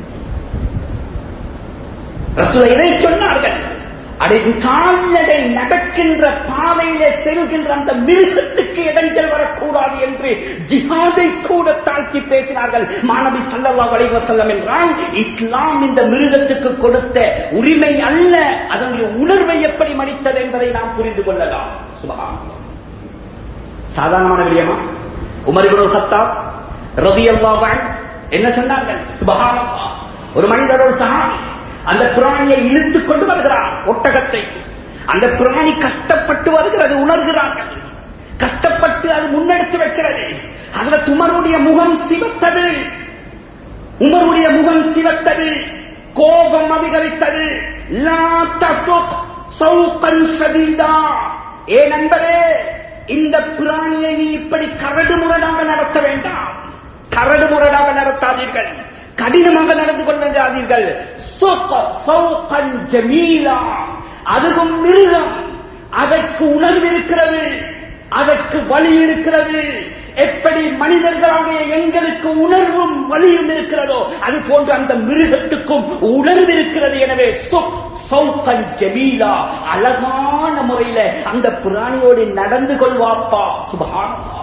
ரசூல் இதை சொன்னார்கள் அதை கால்நடை நடக்கின்ற பாதையிலே செல்கின்ற அந்த மிருகத்துக்கு இடங்கள் வரக்கூடாது என்று ஜிஹாதை கூட தாழ்த்தி பேசினார்கள் மாணவி சல்லல்லா வளைவ செல்லம் என்றால் இஸ்லாம் இந்த மிருகத்துக்கு கொடுத்த உரிமை அல்ல அதனுடைய உணர்வை எப்படி மடித்தது என்பதை நாம் புரிந்து கொள்ளலாம் சுபகான் சாதாரணமான விடயமா உமரிபுரோ சத்தா ரவி அல்லாவான் என்ன சொன்னார்கள் சுபகானல்லா ஒரு மனிதர் ஒரு சஹாபி அந்த பிராணியை இழுத்துக் கொண்டு வருகிறார் ஒட்டகத்தை அந்த பிராணி கஷ்டப்பட்டு வருகிறது உணர்கிறார்கள் கஷ்டப்பட்டு அது முன்னெடுத்து வைக்கிறது அதுல உமருடைய முகம் சிவத்தது உமருடைய முகம் சிவத்தது கோபம் அதிகரித்தது லா தசுக் சௌகன் சதீதா. ஏ நண்பரே இந்த பிராணியை நீ இப்படி கரடு முரடாக நடத்த வேண்டாம் கரடு முரடாக நடத்தாதீர்கள் கடினமாக நடந்து கொள்ளாதீர்கள் சுக சௌகன் ஜமீலா. அதுவும் மிருகம் அதற்கு உணர்வு இருக்கிறது அதற்கு வலி இருக்கிறது எப்படி மனிதர்களாகிய எங்களுக்கு உணர்வும் வலியும் இருக்கிறதோ அது போன்று அந்த மிருகத்துக்கும் உணர்வு இருக்கிறது எனவே சுக் சௌகன் ஜமீலா அழகான முறையில அந்த பிராணியோடு நடந்து கொள்வாப்பா சுபஹானல்லாஹ்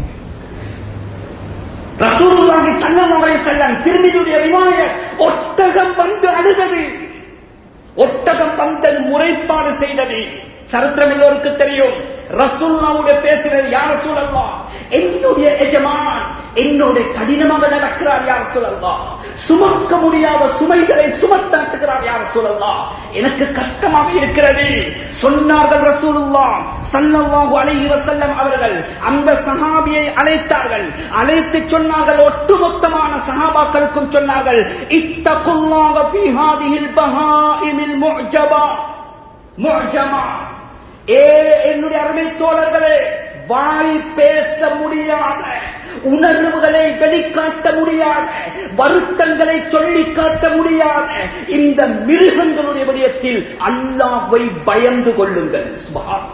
ரசூலுல்லாஹி ஸல்லல்லாஹு அலைஹி வஸல்லம் திருமிதியுடைய ரிவாயத் ஒட்டகம் வந்து அழுதது ஒட்டகம் வந்து முறைப்பாடு செய்தது சரித்திரம் எல்லோருக்கு தெரியும் ரசூல்லாவுடைய பேசுகிறது யார் சூழல்லா என்னுடைய எஜமான் என்னோட கடினமாக நடக்கிறார் யார் சொல்லலாம் சுமக்க முடியாத சுமைகளை சுமத்தாட்டுகிறார் யார் சொல்லலாம் எனக்கு கஷ்டமாக இருக்கிறது சொன்னார்கள் ரசூலுல்லா சல்லல்லாஹு அலைஹி வஸல்லம் அவர்கள் அந்த சஹாபியை அழைத்தார்கள் அழைத்து சொன்னார்கள் ஒட்டுமொத்தமான சஹாபாக்களுக்கும் சொன்னார்கள் இத்தகுல்லாஹ ஃபீ ஹாதிஹில் பஹாயிமில் முஅஜபா முஅஜமா ஏ என்னுடைய அருமை தோழர்களே வாய் பேச முடியாத உணர்வுகளை வெளிக்காட்ட முடியாத வருத்தங்களை சொல்லி காட்ட முடியாத இந்த மிருகங்களுடைய விடயத்தில் அல்லாவை பயந்து கொள்ளுங்கள் சுபஹானல்லாஹ்.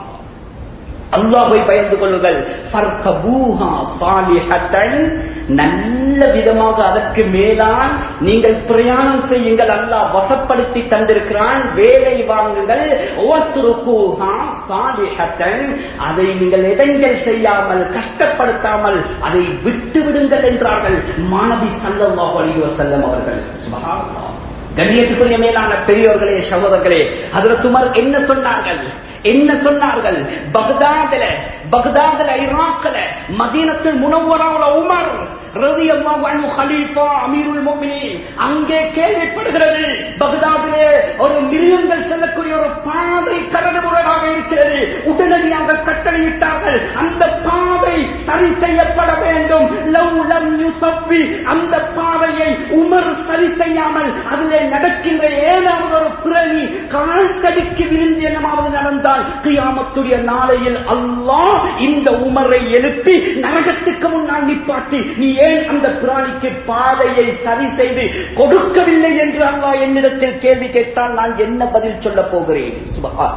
அல்லாஹை பயந்து கொள்ளுங்கள் ஃபர்கபூஹா சாலிஹத்தன். நல்ல விதமாக அதற்கு மேலான் நீங்கள் பிரயாணம் செய்யுங்கள் அல்லாஹ் வசப்படுத்தி தந்திருக்கிறான் வேலை வாங்குங்கள் ஒவ்வொருத்தருக்கூஹா சாலிஹத்தன். அதை நீங்கள் இடைஞ்சல் செய்யாமல் கஷ்டப்படுத்தாமல் அதை விட்டு விடுங்கள் என்றார்கள் மாணவி சல்லல்லாஹு அலைஹி வஸல்லம் அவர்கள் சுபஹானல்லாஹ் கண்ணியத்துக்குரிய மேலான பெரியோர்களே சகோதரர்களே அதில் சுமார் என்ன சொன்னார்கள் என்ன சொன்னார்கள் பக்தாதுல பக்தாதுல ஈராக்ல மதீனத்தில் முனவராவுல உமர் ரலியல்லாஹு அன்ஹு கலீஃபா அமீருல் முஃமினீன் அங்கே கேள்விப்படுகிறது பக்தாதிலே ஒரு மிருகங்கள் செல்லக்கூடிய ஒரு பாதை கரடுமுரடாக இருக்கிறது உடனடியாக கட்டளையிட்டார்கள் அந்த பாதை சரி செய்யப்பட வேண்டும் லவ் லம் யுசப்பி அந்த பாதையை உமர் சரி செய்யாமல் அதிலே நடக்கின்ற ஏதாவது ஒரு பிறவி கால்கடிக்கு விழுந்து என்னமாவது நடந்தால் கியாமத்துடைய நாளையில் அல்லாஹ் இந்த உமரை எழுப்பி நரகத்துக்கு முன்னால் நிப்பாட்டி நீ ஏன் அந்த பிராணிக்கு பாதையை சரி செய்து கொடுக்கவில்லை என்று அல்லாஹ் என்னிடத்தில் கேள்வி கேட்டால் நான் என்ன பதில் சொல்ல போகிறேன் சுபஹா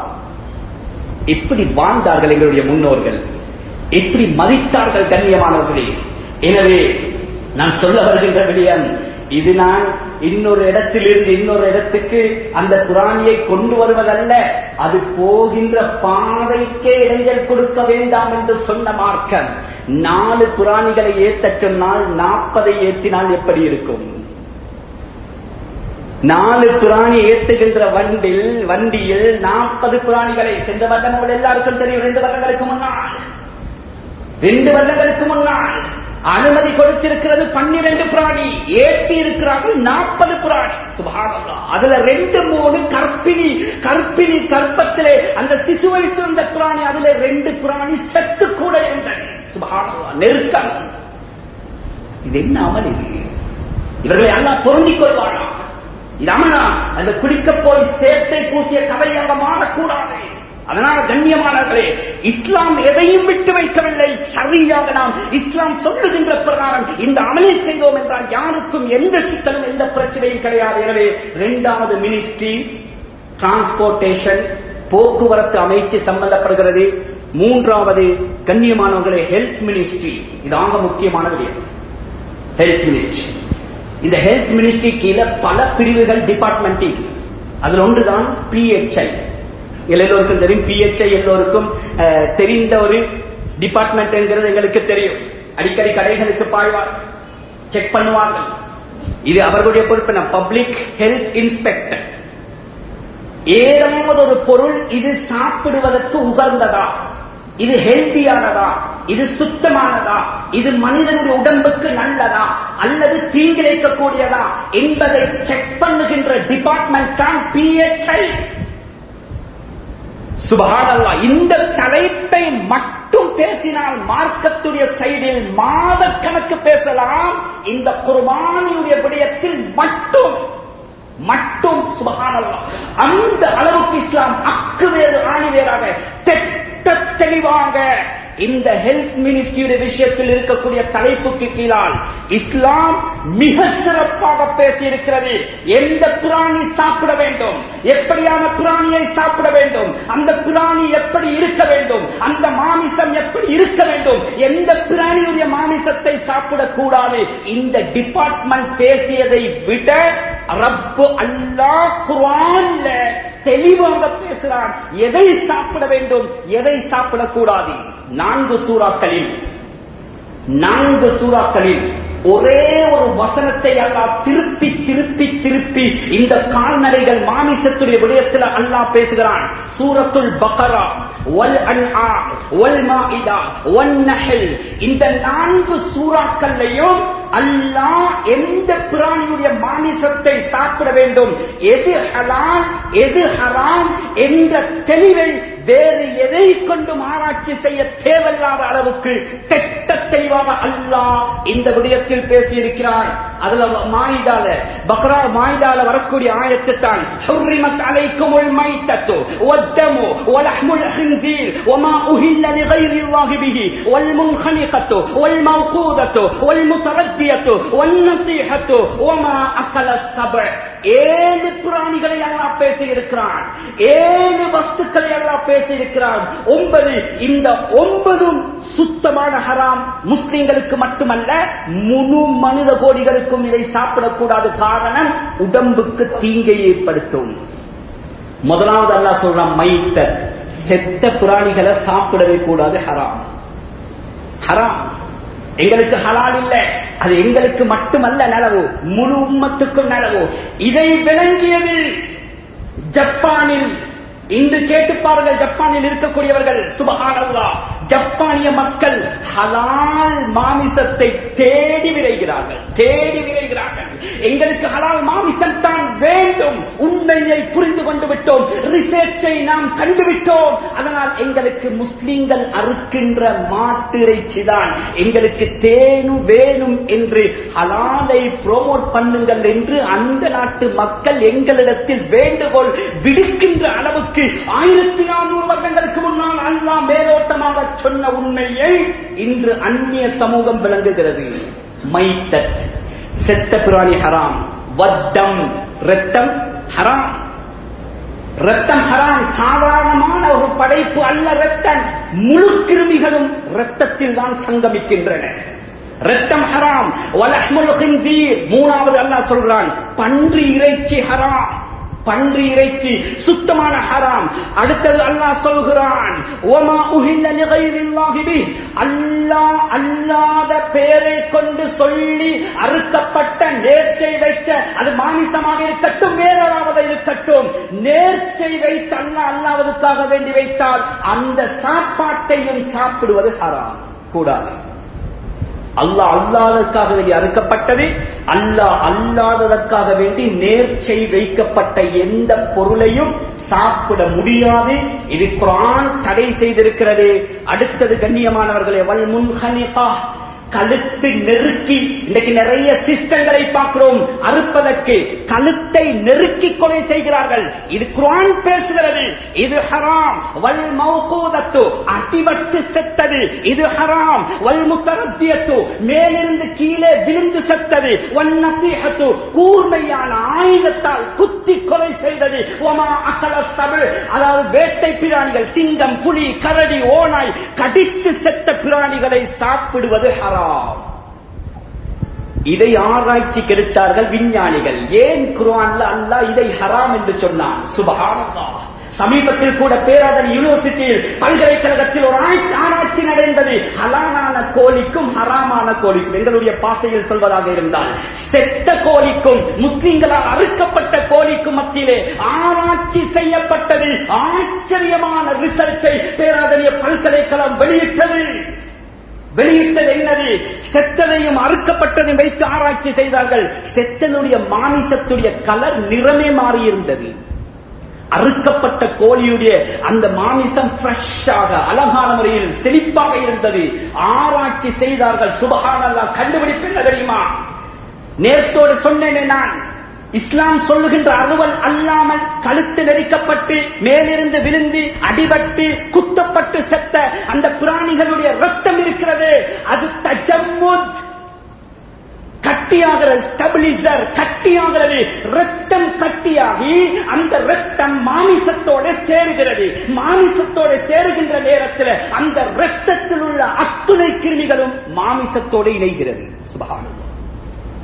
எப்படி வாழ்ந்தார்கள் எங்களுடைய முன்னோர்கள் எப்படி மதித்தார்கள் கண்ணியமானவர்களே எனவே நான் சொல்ல வருகின்ற விடயம் இது நான் இன்னொரு இடத்திலிருந்து இன்னொரு இடத்துக்கு அந்த குரானியை கொண்டு வருவதல்ல அது போகின்ற பாதைக்கே இடைஞ்சல் கொடுக்க வேண்டாம் என்று சொன்ன மார்க்கம் நாலு புராணிகளை ஏற்றச் சொன்னால் நாற்பதை ஏற்றினால் எப்படி இருக்கும் நாலு புராணி ஏற்றுகின்ற வண்டில் வண்டியில் நாற்பது புராணிகளை சென்ற வருடம் உங்கள் எல்லாருக்கும் தெரியும் ரெண்டு வருடங்களுக்கு முன்னால் ரெண்டு வருடங்களுக்கு முன்னால் அனுமதி கொடுத்திருக்கிறது பன்னிரண்டு பிராணி ஏற்றி இருக்கிறார்கள் நாற்பது பிராணி சுபஹானல்லாஹ். அதுல ரெண்டு மூணு கற்பிணி கற்பிணி கற்பத்திலே அந்த சிசுவை சுமந்த பிராணி அதுல ரெண்டு பிராணி செத்து கூட இருந்தது சுபஹானல்லாஹ். நெருக்கம் இது என்ன அமல் இது இவர்களை எல்லாம் பொருந்திக் கொள்வானா இது அமலா அந்த குடிக்க போய் சேத்தை பூசிய கதையாக மாறக்கூடாது அதனால கண்ணியமானவர்களே இஸ்லாம் எதையும் விட்டு வைக்கவில்லை சரியாக நாம் இஸ்லாம் சொல்லுகின்ற பிரகாரம் இந்த அமலை செய்தோம் என்றால் யாருக்கும் எந்த சிக்கலும் எந்த பிரச்சனையும் கிடையாது எனவே இரண்டாவது மினிஸ்ட்ரி டிரான்ஸ்போர்டேஷன் போக்குவரத்து அமைச்சு சம்பந்தப்படுகிறது மூன்றாவது கண்ணியமானவர்களே ஹெல்த் மினிஸ்ட்ரி இது ஆக முக்கியமான விடயம் ஹெல்த் மினிஸ்ட்ரி இந்த ஹெல்த் மினிஸ்ட்ரி கீழே பல பிரிவுகள் டிபார்ட்மெண்ட் அதுல ஒன்றுதான் பிஹெச்ஐ எல்லோருக்கும் தெரியும் பிஹெச்ஐ எல்லோருக்கும் அஹ், தெரிந்த ஒரு டிபார்ட்மெண்ட் என்கிறது எங்களுக்கு தெரியும் அடிக்கடி கடைகளுக்கு பாய்வார் செக் பண்ணுவார்கள் இது அவர்களுடைய பொறுப்பு பப்ளிக் ஹெல்த் இன்ஸ்பெக்டர் ஏதாவது ஒரு பொருள் இது சாப்பிடுவதற்கு உகந்ததா இது ஹெல்த்தியானதா இது சுத்தமானதா இது மனிதனுடைய உடம்புக்கு நல்லதா அல்லது தீங்கிழைக்கக்கூடியதா என்பதை செக் பண்ணுகின்ற டிபார்ட்மெண்ட் தான் பிஹெச்ஐ சுபஹானல்லா இந்த தலைப்பை மட்டும் பேசினால் மார்க்கத்துடைய சைடில் மாத கணக்கு பேசலாம் இந்த குர்பானியுடைய விடயத்தில் மட்டும் மட்டும் சுபஹானல்லா அந்த அளவுக்கு இஸ்லாம் அக்கு வேறு ஆணி வேறாக தெட்ட தெளிவாக இந்த ஹெல்த் மினிஸ்ட்ரியுடைய விஷயத்தில் இருக்கக்கூடிய தலைப்புக்கு கீழால் இஸ்லாம் மிக சிறப்பாக பேசி இருக்கிறது எந்த பிராணி சாப்பிட வேண்டும் எப்படியான பிராணியை சாப்பிட வேண்டும் அந்த பிராணி எப்படி இருக்க வேண்டும் அந்த மாமிசம் எப்படி இருக்க வேண்டும் எந்த பிராணியுடைய மாமிசத்தை சாப்பிடக்கூடாது இந்த டிபார்ட்மெண்ட் பேசியதை விட ரப்பு அல்லாஹ் குர்ஆன்ல தெளிவாக பேசுகிறான் எதை சாப்பிட வேண்டும் எதை சாப்பிடக்கூடாது நான்கு சூறாக்களில் நான்கு சூறாக்களில் ஒரே ஒரு வசனத்தை அல்லாஹ் திருப்பி திருப்பி திருப்பி இந்த கால்நடைகள் மாமிசத்துடைய விடயத்தில் அல்லாஹ் பேசுகிறான் சூரத்துல் பக்ரா வல் அன்ஆ வல் மாஇதா வன் நஹல் இந்த நான்கு சூறாக்கள்லையும் அல்லாஹ் எந்த பிராணியுடைய மாமிசத்தை சாப்பிட வேண்டும் எது ஹலால் எது ஹராம் என்ற தெளிவை வேறு எதை கொண்டும் ஆராய்ச்சி செய்ய தேவையில்லாத அளவுக்கு கெட்ட தெளிவாக அல்லாஹ் இந்த விடயத்தில் பேசியிருக்கிறார் அதுல மாயிதால பக்ரா மாயிதால வரக்கூடிய ஆயத்து தான் ஹுர்ரிமத் அலைக்கும் மைத்தத்து வத்தமு வலஹ்முல் خنزير وما أهل لغير الله به والمنخنقة والموقوذة والمتردية والنصيحة وما أكل السبع ஏழு பிராணிகளை எல்லாம் பேசி இருக்கிறான் ஏழு வஸ்துக்களை எல்லாம் பேசி இருக்கிறான் ஒன்பது இந்த ஒன்பதும் சுத்தமான ஹராம் முஸ்லிம்களுக்கு மட்டுமல்ல முழு மனித கோடிகளுக்கும் இதை சாப்பிடக்கூடாது காரணம் உடம்புக்கு தீங்கை ஏற்படுத்தும் முதலாவது அல்லா சொல்றான் மைத்த செத்த பிராணிகளை சாப்பிடவே கூடாது ஹராம் ஹராம் எங்களுக்கு ஹலால் இல்ல அது எங்களுக்கு மட்டுமல்ல நலவு முழு உம்மத்துக்கும் நலவு இதை விளங்கியது ஜப்பானில் இன்று கேட்டு பாருங்கள் ஜப்பானில் இருக்கக்கூடியவர்கள் சுபகானல்லா ஜப்பானிய மக்கள் ஹலால் மாமிசத்தை தேடி விரைகிறார்கள் தேடி விரைகிறார்கள் எங்களுக்கு ஹலால் மாமிசம் தான் வேண்டும் உண்மையை புரிந்து கொண்டு விட்டோம் ரிசர்ச்சை நாம் கண்டுவிட்டோம் அதனால் எங்களுக்கு முஸ்லிம்கள் அறுக்கின்ற மாட்டு இறைச்சி தான் எங்களுக்கு தேனும் வேணும் என்று ஹலாலை ப்ரோமோட் பண்ணுங்கள் என்று அந்த நாட்டு மக்கள் எங்களிடத்தில் வேண்டுகோள் விடுக்கின்ற அளவுக்கு ஆயிரத்தி நானூறு வருடங்களுக்கு முன்னால் அல்லா மேலோட்டமாக சொன்ன உண்மையை இன்று அந்நிய சமூகம் விளங்குகிறது மைத்தட் செத்த பிராணி ஹராம் வத்தம் ரத்தம் ஹராம் ரத்தம் ஹராம் சாதாரணமான ஒரு படைப்பு அல்ல ரத்தம் முழு கிருமிகளும் ரத்தத்தில் தான் சங்கமிக்கின்றன ரத்தம் ஹராம் வலஹ்முல் ஹின்சீர் மூணாவது அல்லாஹ் சொல்றான் பன்றி இறைச்சி ஹராம் பன்றி இறைச்சி சுத்தமான ஹராம் அடுத்தது அல்லாஹ் சொல்கிறான் ஓமா உஹில்ல லிகைரில்லாஹி பி அல்லாஹ் அல்லாத பெயரை கொண்டு சொல்லி அறுக்கப்பட்ட நேர்ச்சை வைத்த அது மாமிசமாக இருக்கட்டும் வேறாவது இருக்கட்டும் நேர்ச்சை வைத்து அல்லாஹ் அல்லாவதுக்காக வேண்டி வைத்தால் அந்த சாப்பாட்டையும் சாப்பிடுவது ஹராம் கூடாது அல்லாஹ் அல்லாததற்காக வேண்டி அறுக்கப்பட்டது அல்லாஹ் அல்லாததற்காக வேண்டி நேர்ச்சை வைக்கப்பட்ட எந்த பொருளையும் சாப்பிட முடியாது இது குரான் தடை செய்திருக்கிறது அடுத்தது கண்ணியமானவர்களே வல் முன்ஹனிகா கழுத்து நெருக்கி இன்னைக்கு நிறைய சிஸ்டங்களை பார்க்கிறோம் அறுப்பதற்கு கழுத்தை நெருக்கி கொலை செய்கிறார்கள் இது குரான் பேசுகிறது இது ஹராம் வல் மௌகூதத்து அடிபட்டு செத்தது இது ஹராம் வல் முத்தரத்தியத்து மேலிருந்து கீழே விழுந்து செத்தது வல் நசீஹத்து கூர்மையான ஆயுதத்தால் குத்தி கொலை செய்தது ஒமா அசல தமிழ் அதாவது வேட்டை பிராணிகள் சிங்கம் புலி கரடி ஓனாய் கடித்து செத்த பிராணிகளை சாப்பிடுவது ஹராம் இதை ஆராய்ச்சி கெடுத்தார்கள் விஞ்ஞானிகள் ஏன் குர்ஆன்ல அல்லாஹ் இதை ஹராம் என்று சொன்னான் சுபஹானல்லாஹ் சமீபத்தில் கூட பேராதன் யூனிவர்சிட்டியில் பல்கலைக்கழகத்தில் ஒரு ஆய்ச்சி- ஆராய்ச்சி நடந்தது ஹலாலான கோழிக்கும் ஹராமான கோழிக்கும் எங்களுடைய பாசையில் சொல்வதாக இருந்தால் செத்த கோழிக்கும் முஸ்லிம்களால் அறுக்கப்பட்ட கோழிக்கும் மத்தியிலே ஆராய்ச்சி செய்யப்பட்டது ஆச்சரியமான ரிசல்ட்டை பேராதனிய பல்கலைக்கழகம் வெளியிட்டது வெளியிட்டது என்னது செத்ததையும் அறுக்கப்பட்டதையும் வைத்து ஆராய்ச்சி செய்தார்கள் செத்தனுடைய மாமிசத்துடைய கலர் நிறமே மாறியிருந்தது அறுக்கப்பட்ட கோழியுடைய அந்த மாமிசம் ஃப்ரெஷ்ஷாக அழகான முறையில் செழிப்பாக இருந்தது ஆராய்ச்சி செய்தார்கள் சுபகானல்லா கண்டுபிடிப்பு என்ன தெரியுமா நேரத்தோடு சொன்னேனே நான் இஸ்லாம் சொல்லுகின்ற அறுவல் அல்லாமல் கழுத்து நெரிக்கப்பட்டு மேலிருந்து விழுந்து அடிபட்டு குத்தப்பட்டு செத்த அந்த பிராணிகளுடைய ரத்தம் இருக்கிறது அது தஜம்முத் கட்டியாகிறது ஸ்டெபிலிசர் கட்டியாகிறது ரத்தம் கட்டியாகி அந்த ரத்தம் மாமிசத்தோட சேருகிறது மாமிசத்தோட சேருகின்ற நேரத்தில் அந்த ரத்தத்தில் உள்ள அத்துணை கிருமிகளும் மாமிசத்தோடு இணைகிறது சுபகானம்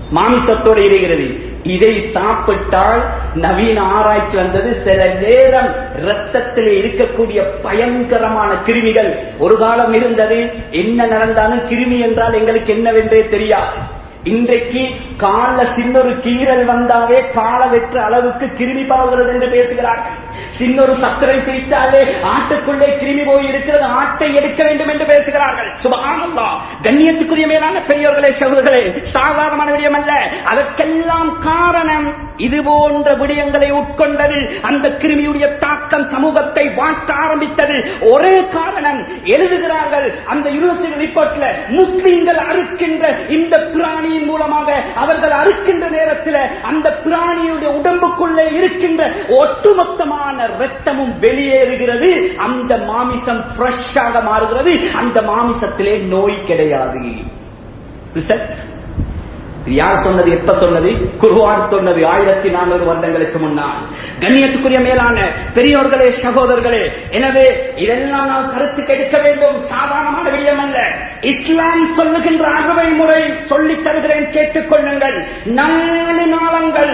மாமிசத்தோடு இருக்கிறது இதை சாப்பிட்டால் நவீன ஆராய்ச்சி வந்தது சில நேரம் ரத்தத்தில் இருக்கக்கூடிய பயங்கரமான கிருமிகள் ஒரு காலம் இருந்தது என்ன நடந்தாலும் கிருமி என்றால் எங்களுக்கு என்னவென்றே தெரியாது இன்றைக்கு கால சின்னொரு கீரல் வந்தாவே கால வெற்ற அளவுக்கு கிருமி பரவுகிறது என்று பேசுகிறார்கள் சின்னொரு சக்கரை பிரித்தாலே ஆட்டுக்குள்ளே கிருமி போய் இருக்கிறது ஆட்டை எடுக்க வேண்டும் என்று பேசுகிறார்கள் சுபகானந்தா கண்ணியத்துக்குரிய மேலான பெரியவர்களே சகோதரர்களே சாதாரணமான விடயம் அல்ல அதற்கெல்லாம் காரணம் இது போன்ற விடயங்களை உட்கொண்டது அந்த கிருமியுடைய தாக்கம் சமூகத்தை வாட்ட ஆரம்பித்தது ஒரே காரணம் எழுதுகிறார்கள் அந்த யூனிவர்சிட்டி ரிப்போர்ட்ல முஸ்லிம்கள் அறுக்கின்ற இந்த பிராணியின் மூலமாக அவர்கள் அறுக்கின்ற நேரத்தில் அந்த பிராணியுடைய உடம்புக்குள்ளே இருக்கின்ற ஒட்டுமொத்தமான ரத்தமும் வெளியேறுகிறது அந்த மாமிசம் ஃப்ரெஷ்ஷாக மாறுகிறது அந்த மாமிசத்திலே நோய் கிடையாது Result. இது யார் சொன்னது எப்ப சொன்னது குருவான் சொன்னது ஆயிரத்தி நானூறு வருடங்களுக்கு முன்னால் கண்ணியத்துக்குரிய மேலான பெரியோர்களே சகோதரர்களே எனவே இதெல்லாம் நாம் கருத்து கெடுக்க வேண்டும் சாதாரணமான விடயம் அல்ல இஸ்லாம் சொல்லுகின்ற அகவை முறை சொல்லித் தருகிறேன் கேட்டுக் கொள்ளுங்கள் நாலு நாளங்கள்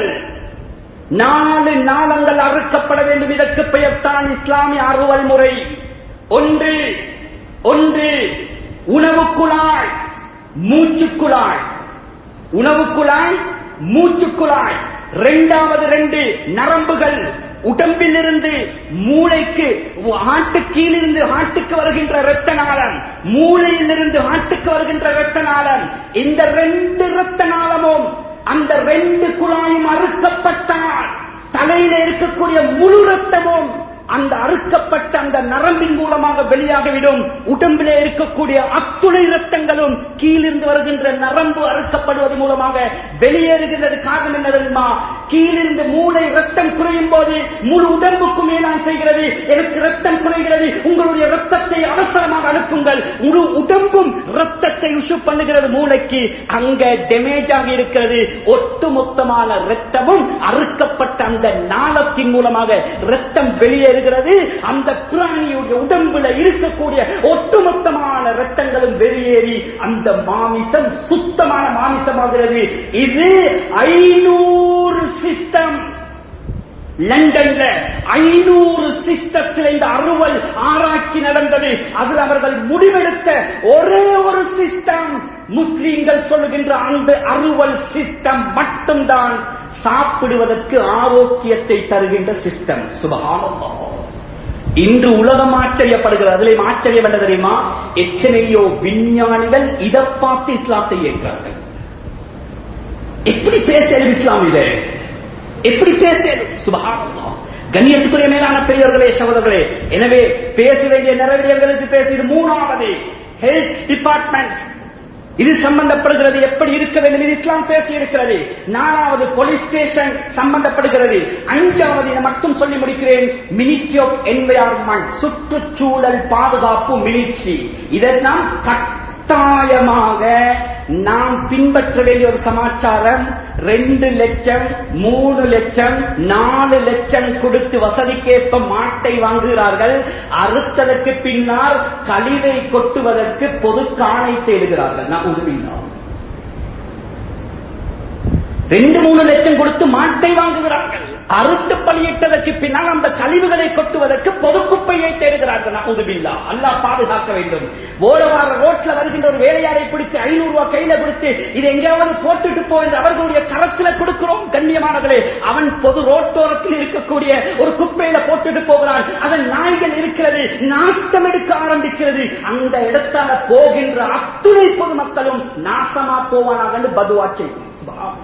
நாலு நாளங்கள் அறுக்கப்பட வேண்டும் இதற்கு பெயர்தான் இஸ்லாமிய அறுவல் முறை ஒன்று ஒன்று உணவு குழாய் மூச்சு குழாய் உணவு குழாய் மூச்சு குழாய் இரண்டாவது ரெண்டு நரம்புகள் உடம்பில் இருந்து மூளைக்கு ஆட்டு கீழிருந்து ஆட்டுக்கு வருகின்ற இரத்த நாளம் மூளையில் இருந்து ஆட்டுக்கு வருகின்ற இரத்த நாளம் இந்த ரெண்டு இரத்த நாளமும் அந்த ரெண்டு குழாயும் அறுக்கப்பட்டால் தலையில இருக்கக்கூடிய முழு ரத்தமும் அந்த அறுக்கப்பட்ட அந்த நரம்பின் மூலமாக வெளியாகிவிடும் உடம்பிலே இருக்கக்கூடிய அத்துணை ரத்தங்களும் கீழிருந்து வருகின்ற நரம்பு அறுக்கப்படுவது மூலமாக வெளியேறுகின்றது காரணம் என்ன தெரியுமா கீழிருந்து மூளை ரத்தம் குறையும் போது முழு உடம்புக்கும் மேலான் செய்கிறது எனக்கு ரத்தம் குறைகிறது உங்களுடைய ரத்தத்தை அவசரமாக அனுப்புங்கள் முழு உடம்பும் ரத்தத்தை உஷு பண்ணுகிறது மூளைக்கு அங்க டேமேஜ் ஆகி இருக்கிறது ஒட்டுமொத்தமான ரத்தமும் அறுக்கப்பட்ட அந்த நாளத்தின் மூலமாக ரத்தம் வெளியேறுகிறது அந்த பிராணியுடைய உடம்புல இருக்கக்கூடிய ஒட்டுமொத்தமான ரத்தங்களும் வெளியேறி அந்த மாமிசம் சுத்தமான மாமிசமாகிறது இது ஐநூறு சிஸ்டம் லண்டன்ல ஐநூறு சிஸ்டத்தில் இந்த அறுவல் ஆராய்ச்சி நடந்தது அதில் அவர்கள் முடிவெடுத்த ஒரே ஒரு சிஸ்டம் முஸ்லீம்கள் சொல்லுகின்ற அந்த அறுவல் சிஸ்டம் மட்டும்தான் சாப்பிடுவதற்கு ஆரோக்கியத்தை தருகின்ற சிஸ்டம் சுபகானம் இன்று உலகம் ஆச்சரியப்படுகிறது அதிலே ஆச்சரியம் என்ன தெரியுமா எத்தனையோ விஞ்ஞானிகள் இதை பார்த்து இஸ்லாத்தை ஏற்கிறார்கள் எப்படி பேசலும் இஸ்லாம் இது எப்படி பேசலும் சுபகானந்தா கண்ணியத்துக்குரிய மேலான பெரியவர்களே சகோதரர்களே எனவே பேச வேண்டிய நிறைவேறியர்களுக்கு பேசியது மூணாவது ஹெல்த் டிபார்ட்மெண்ட் இது சம்பந்தப்படுகிறது எப்படி இருக்க வேண்டும் இது இஸ்லாம் பேசி இருக்கிறது நாலாவது போலீஸ் ஸ்டேஷன் சம்பந்தப்படுகிறது அஞ்சாவது இதை மட்டும் சொல்லி முடிக்கிறேன் மினிஸ்ட்ரி ஆஃப் என்வயர்மெண்ட் சுற்றுச்சூழல் பாதுகாப்பு மினிஸ்ட்ரி இதெல்லாம் கட்டாயமாக நாம் பின்பற்ற வேண்டிய ஒரு சமாச்சாரம் ரெண்டு லட்சம் மூணு லட்சம் நாலு லட்சம் கொடுத்து வசதிக்கேற்ப மாட்டை வாங்குகிறார்கள் அறுத்ததற்கு பின்னால் கழிவை கொட்டுவதற்கு பொது காணை தேடுகிறார்கள் நான் உதவினா ரெண்டு மூணு லட்சம் கொடுத்து மாட்டை வாங்குகிறார்கள் அறுத்து பலியிட்டதற்கு பின்னால் அந்த கழிவுகளை கொட்டுவதற்கு பொது குப்பையை தேடுகிறார்கள் உதவில்லா அல்லா பாதுகாக்க வேண்டும் ஓடவார ரோட்ல வருகின்ற ஒரு வேலையாரை பிடித்து ஐநூறு ரூபாய் கையில கொடுத்து இது எங்கேயாவது போட்டுட்டு போ என்று அவர்களுடைய கரத்துல கொடுக்கிறோம் கண்ணியமானவர்களே அவன் பொது ரோட்டோரத்தில் இருக்கக்கூடிய ஒரு குப்பையில போட்டுட்டு போகிறான் அதன் நாய்கள் இருக்கிறது நாட்டம் எடுக்க ஆரம்பிக்கிறது அந்த இடத்தால போகின்ற அத்துணை பொதுமக்களும் நாசமா போவானாக பதுவா செய்யும் சுபஹான்.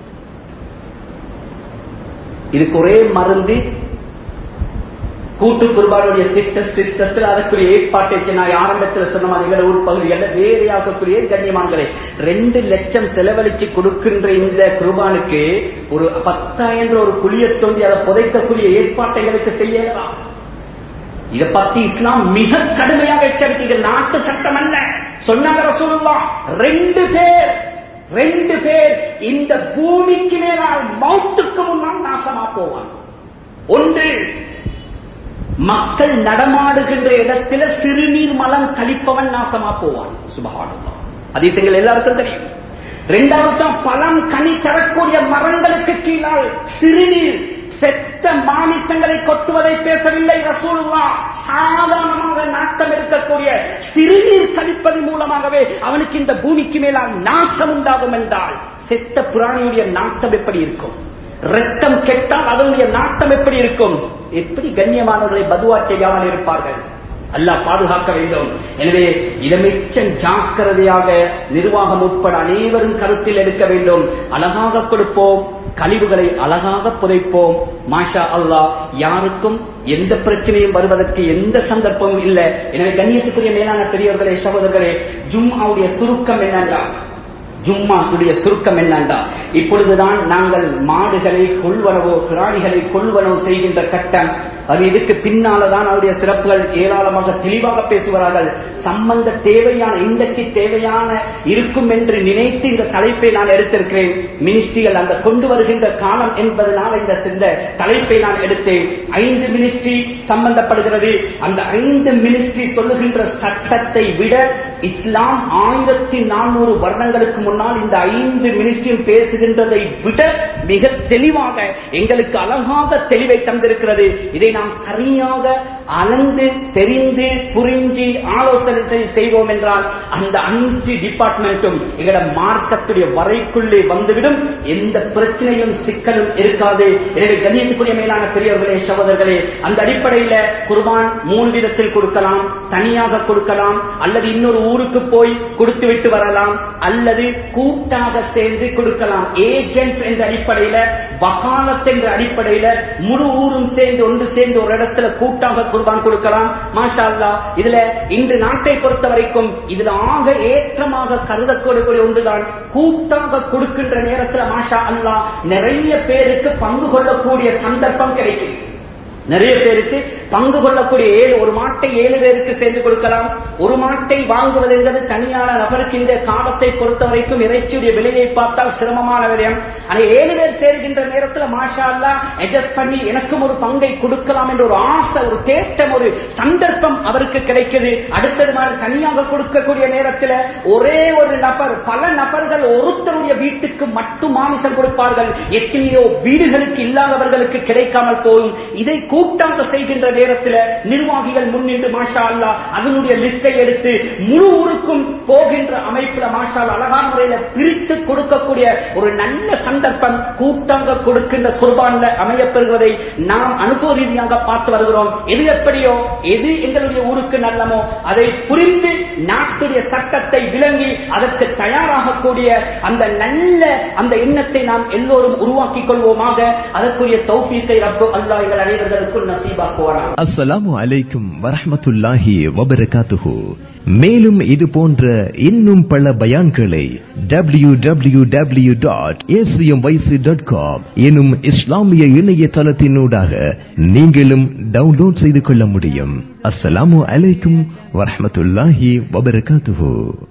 இதுக்கு ஒரே மருந்து கூட்டு குருபானுடைய திட்ட திட்டத்தில் அதற்குரிய ஏற்பாட்டை நான் ஆரம்பத்தில் சொன்ன மாதிரி எங்கள் ஊர் பகுதிகளில் வேறையாகக்கூடிய கண்ணியமான்களே ரெண்டு லட்சம் செலவழிச்சு கொடுக்கின்ற இந்த குருபானுக்கு ஒரு பத்தாயிரம் ஒரு குழிய தோண்டி அதை புதைக்கக்கூடிய ஏற்பாட்டைகளுக்கு செய்யலாம் இதை பத்தி இஸ்லாம் மிக கடுமையாக எச்சரிக்கைகள் நாட்டு சட்டம் அல்ல சொன்னாங்க ரசூலுல்லாஹ் ரெண்டு பேர் ரெண்டு பேர் இந்த பூமிக்கு மேலால் மௌத்துக்கு முன்னால் நாசமா போவான் ஒன்று மக்கள் நடமாடுகின்ற இடத்துல சிறுநீர் மலம் கழிப்பவன் நாசமா போவான் சுபகானந்தம் அதிசயங்கள் எல்லாருக்கும் தெரியும் இரண்டாவது பழம் கனி தரக்கூடிய மரங்களுக்கு கீழால் சிறுநீர் செத்த மாமிசங்களை கொத்துவதை பேசவில்லை ரசூலுல்லா சாதாரணமாக நாட்டம் இருக்கக்கூடிய சிறுநீர் கழிப்பதன் மூலமாகவே அவனுக்கு இந்த பூமிக்கு மேலால் நாட்டம் உண்டாகும் என்றால் செத்த பிராணியுடைய நாட்டம் எப்படி இருக்கும் ரத்தம் கெட்டால் அதனுடைய நாட்டம் எப்படி இருக்கும் எப்படி கண்ணியமானவர்களை பதுவா செய்யாமல் இருப்பார்கள் அல்லாஹ் பாதுகாக்க வேண்டும் எனவே இதமிச்சம் ஜாக்கிரதையாக நிர்வாகம் உட்பட அனைவரும் கருத்தில் எடுக்க வேண்டும் அழகாக கொடுப்போம் கழிவுகளை அழகாக புதைப்போம் மாஷா அல்லாஹ் யாருக்கும் எந்த பிரச்சனையும் வருவதற்கு எந்த சந்தர்ப்பமும் இல்லை எனவே கண்ணியத்துக்குரிய மேலான பெரியவர்களே சகோதரர்களே ஜும்மாவுடைய சுருக்கம் என்னென்றால் ஜும்மாவுடைய சுருக்கம் என்னண்டா இப்பொழுதுதான் நாங்கள் மாடுகளை கொள்வனவோ பிராணிகளை கொள்வனவோ செய்கின்ற கட்டம் அது இதுக்கு பின்னால்தான் அவருடைய சிறப்புகள் ஏராளமாக தெளிவாக பேசுகிறார்கள் சம்பந்த தேவையான இன்றைக்கு தேவையான இருக்கும் என்று நினைத்து இந்த தலைப்பை நான் எடுத்திருக்கிறேன் மினிஸ்ட்ரிகள் அந்த கொண்டு வருகின்ற காலம் என்பதனால் இந்த இந்த தலைப்பை நான் எடுத்தேன் ஐந்து மினிஸ்ட்ரி சம்பந்தப்படுகிறது அந்த ஐந்து மினிஸ்ட்ரி சொல்லுகின்ற சட்டத்தை விட இஸ்லாம் ஆயிரத்தி நானூறு வருடங்களுக்கு முன்னால் இந்த ஐந்து மினிஸ்ட்ரியும் பேசுகின்றதை விட மிக தெளிவாக எங்களுக்கு அழகாக தெளிவை தந்திருக்கிறது இதை நாம் சரியாக அளந்து தெரிந்து புரிஞ்சு ஆலோசனை செய்வோம் என்றால் அந்த அஞ்சு டிபார்ட்மெண்ட்டும் எங்களோட மார்க்கத்துடைய வரைக்குள்ளே வந்துவிடும் எந்த பிரச்சனையும் சிக்கலும் இருக்காது எனவே கண்ணியத்துக்குரிய மேலான பெரியவர்களே சகோதரர்களே அந்த அடிப்படையில குர்பான் மூணு விதத்தில் கொடுக்கலாம் தனியாக கொடுக்கலாம் அல்லது இன்னொரு ஊருக்கு போய் கொடுத்து விட்டு வரலாம் அல்லது கூட்டாக சேர்ந்து கொடுக்கலாம் ஏஜென்ட் என்ற அடிப்படையில வகாலத் என்ற அடிப்படையில முழு ஊரும் சேர்ந்து ஒன்று சேர்ந்து ஒரு இடத்துல கூட்டாக குர்பான் கொடுக்கலாம் மாஷா அல்லா இதுல இன்று நாட்டை பொறுத்த வரைக்கும் இதுல ஆக ஏற்றமாக கருதக்கூடிய ஒன்றுதான் கூட்டாக கொடுக்கின்ற நேரத்தில் மாஷா அல்லா நிறைய பேருக்கு பங்கு கொள்ளக்கூடிய சந்தர்ப்பம் கிடைக்கும் நிறைய பேருக்கு பங்கு கொள்ளக்கூடிய ஏழு ஒரு மாட்டை ஏழு பேருக்கு சேர்ந்து கொடுக்கலாம் ஒரு மாட்டை வாங்குவது என்பது தனியான நபருக்கு இந்த காலத்தை பொறுத்த வரைக்கும் இறைச்சியுடைய விலையை பார்த்தால் சிரமமான விடயம் ஆனால் ஏழு பேர் சேர்கின்ற நேரத்தில் மாஷா அல்லா அட்ஜஸ்ட் பண்ணி எனக்கும் ஒரு பங்கை கொடுக்கலாம் என்ற ஒரு ஆசை ஒரு தேட்டம் ஒரு சந்தர்ப்பம் அவருக்கு கிடைக்குது அடுத்தது மாதிரி தனியாக கொடுக்கக்கூடிய நேரத்தில் ஒரே ஒரு நபர் பல நபர்கள் ஒருத்தருடைய வீட்டுக்கு மட்டும் மாமிசம் கொடுப்பார்கள் எத்தனையோ வீடுகளுக்கு இல்லாதவர்களுக்கு கிடைக்காமல் போகும் இதை கூட்டாக செய்கின்ற நேரத்தில் நிர்வாகிகள் முன்னின்று மாஷா அல்லா அதனுடைய லிஸ்டை எடுத்து முழு ஊருக்கும் போகின்ற அமைப்புல மாஷா அல்லா அழகான முறையில பிரித்து கொடுக்கக்கூடிய ஒரு நல்ல சந்தர்ப்பம் கூட்டாக கொடுக்கின்ற குர்பான்ல அமையப்பெறுவதை நாம் அனுபவ ரீதியாக பார்த்து வருகிறோம் எது எப்படியோ எது எங்களுடைய ஊருக்கு நல்லமோ அதை புரிந்து நாட்டுடைய சட்டத்தை விளங்கி அதற்கு தயாராகக்கூடிய அந்த நல்ல அந்த எண்ணத்தை நாம் எல்லோரும் உருவாக்கிக் கொள்வோமாக அதற்குரிய தௌஃபீத்தை ரப்பு அல்லா எங்கள் அனைவர்களுக்கும் நசீபாக்குவானா அஸ்ஸலாமு அலைக்கும் வரஹ்மத்துல்லாஹி வபரகாத்துஹு மேலும் இது போன்ற இன்னும் பல பயான்களை W W W dot dot com எனும் இஸ்லாமிய இணையதளத்தினூடாக நீங்களும் டவுன்லோட் செய்து கொள்ள முடியும் அஸ்ஸலாமு அலைக்கும் வரஹ்மத்துல்லாஹி வபரகாத்துஹு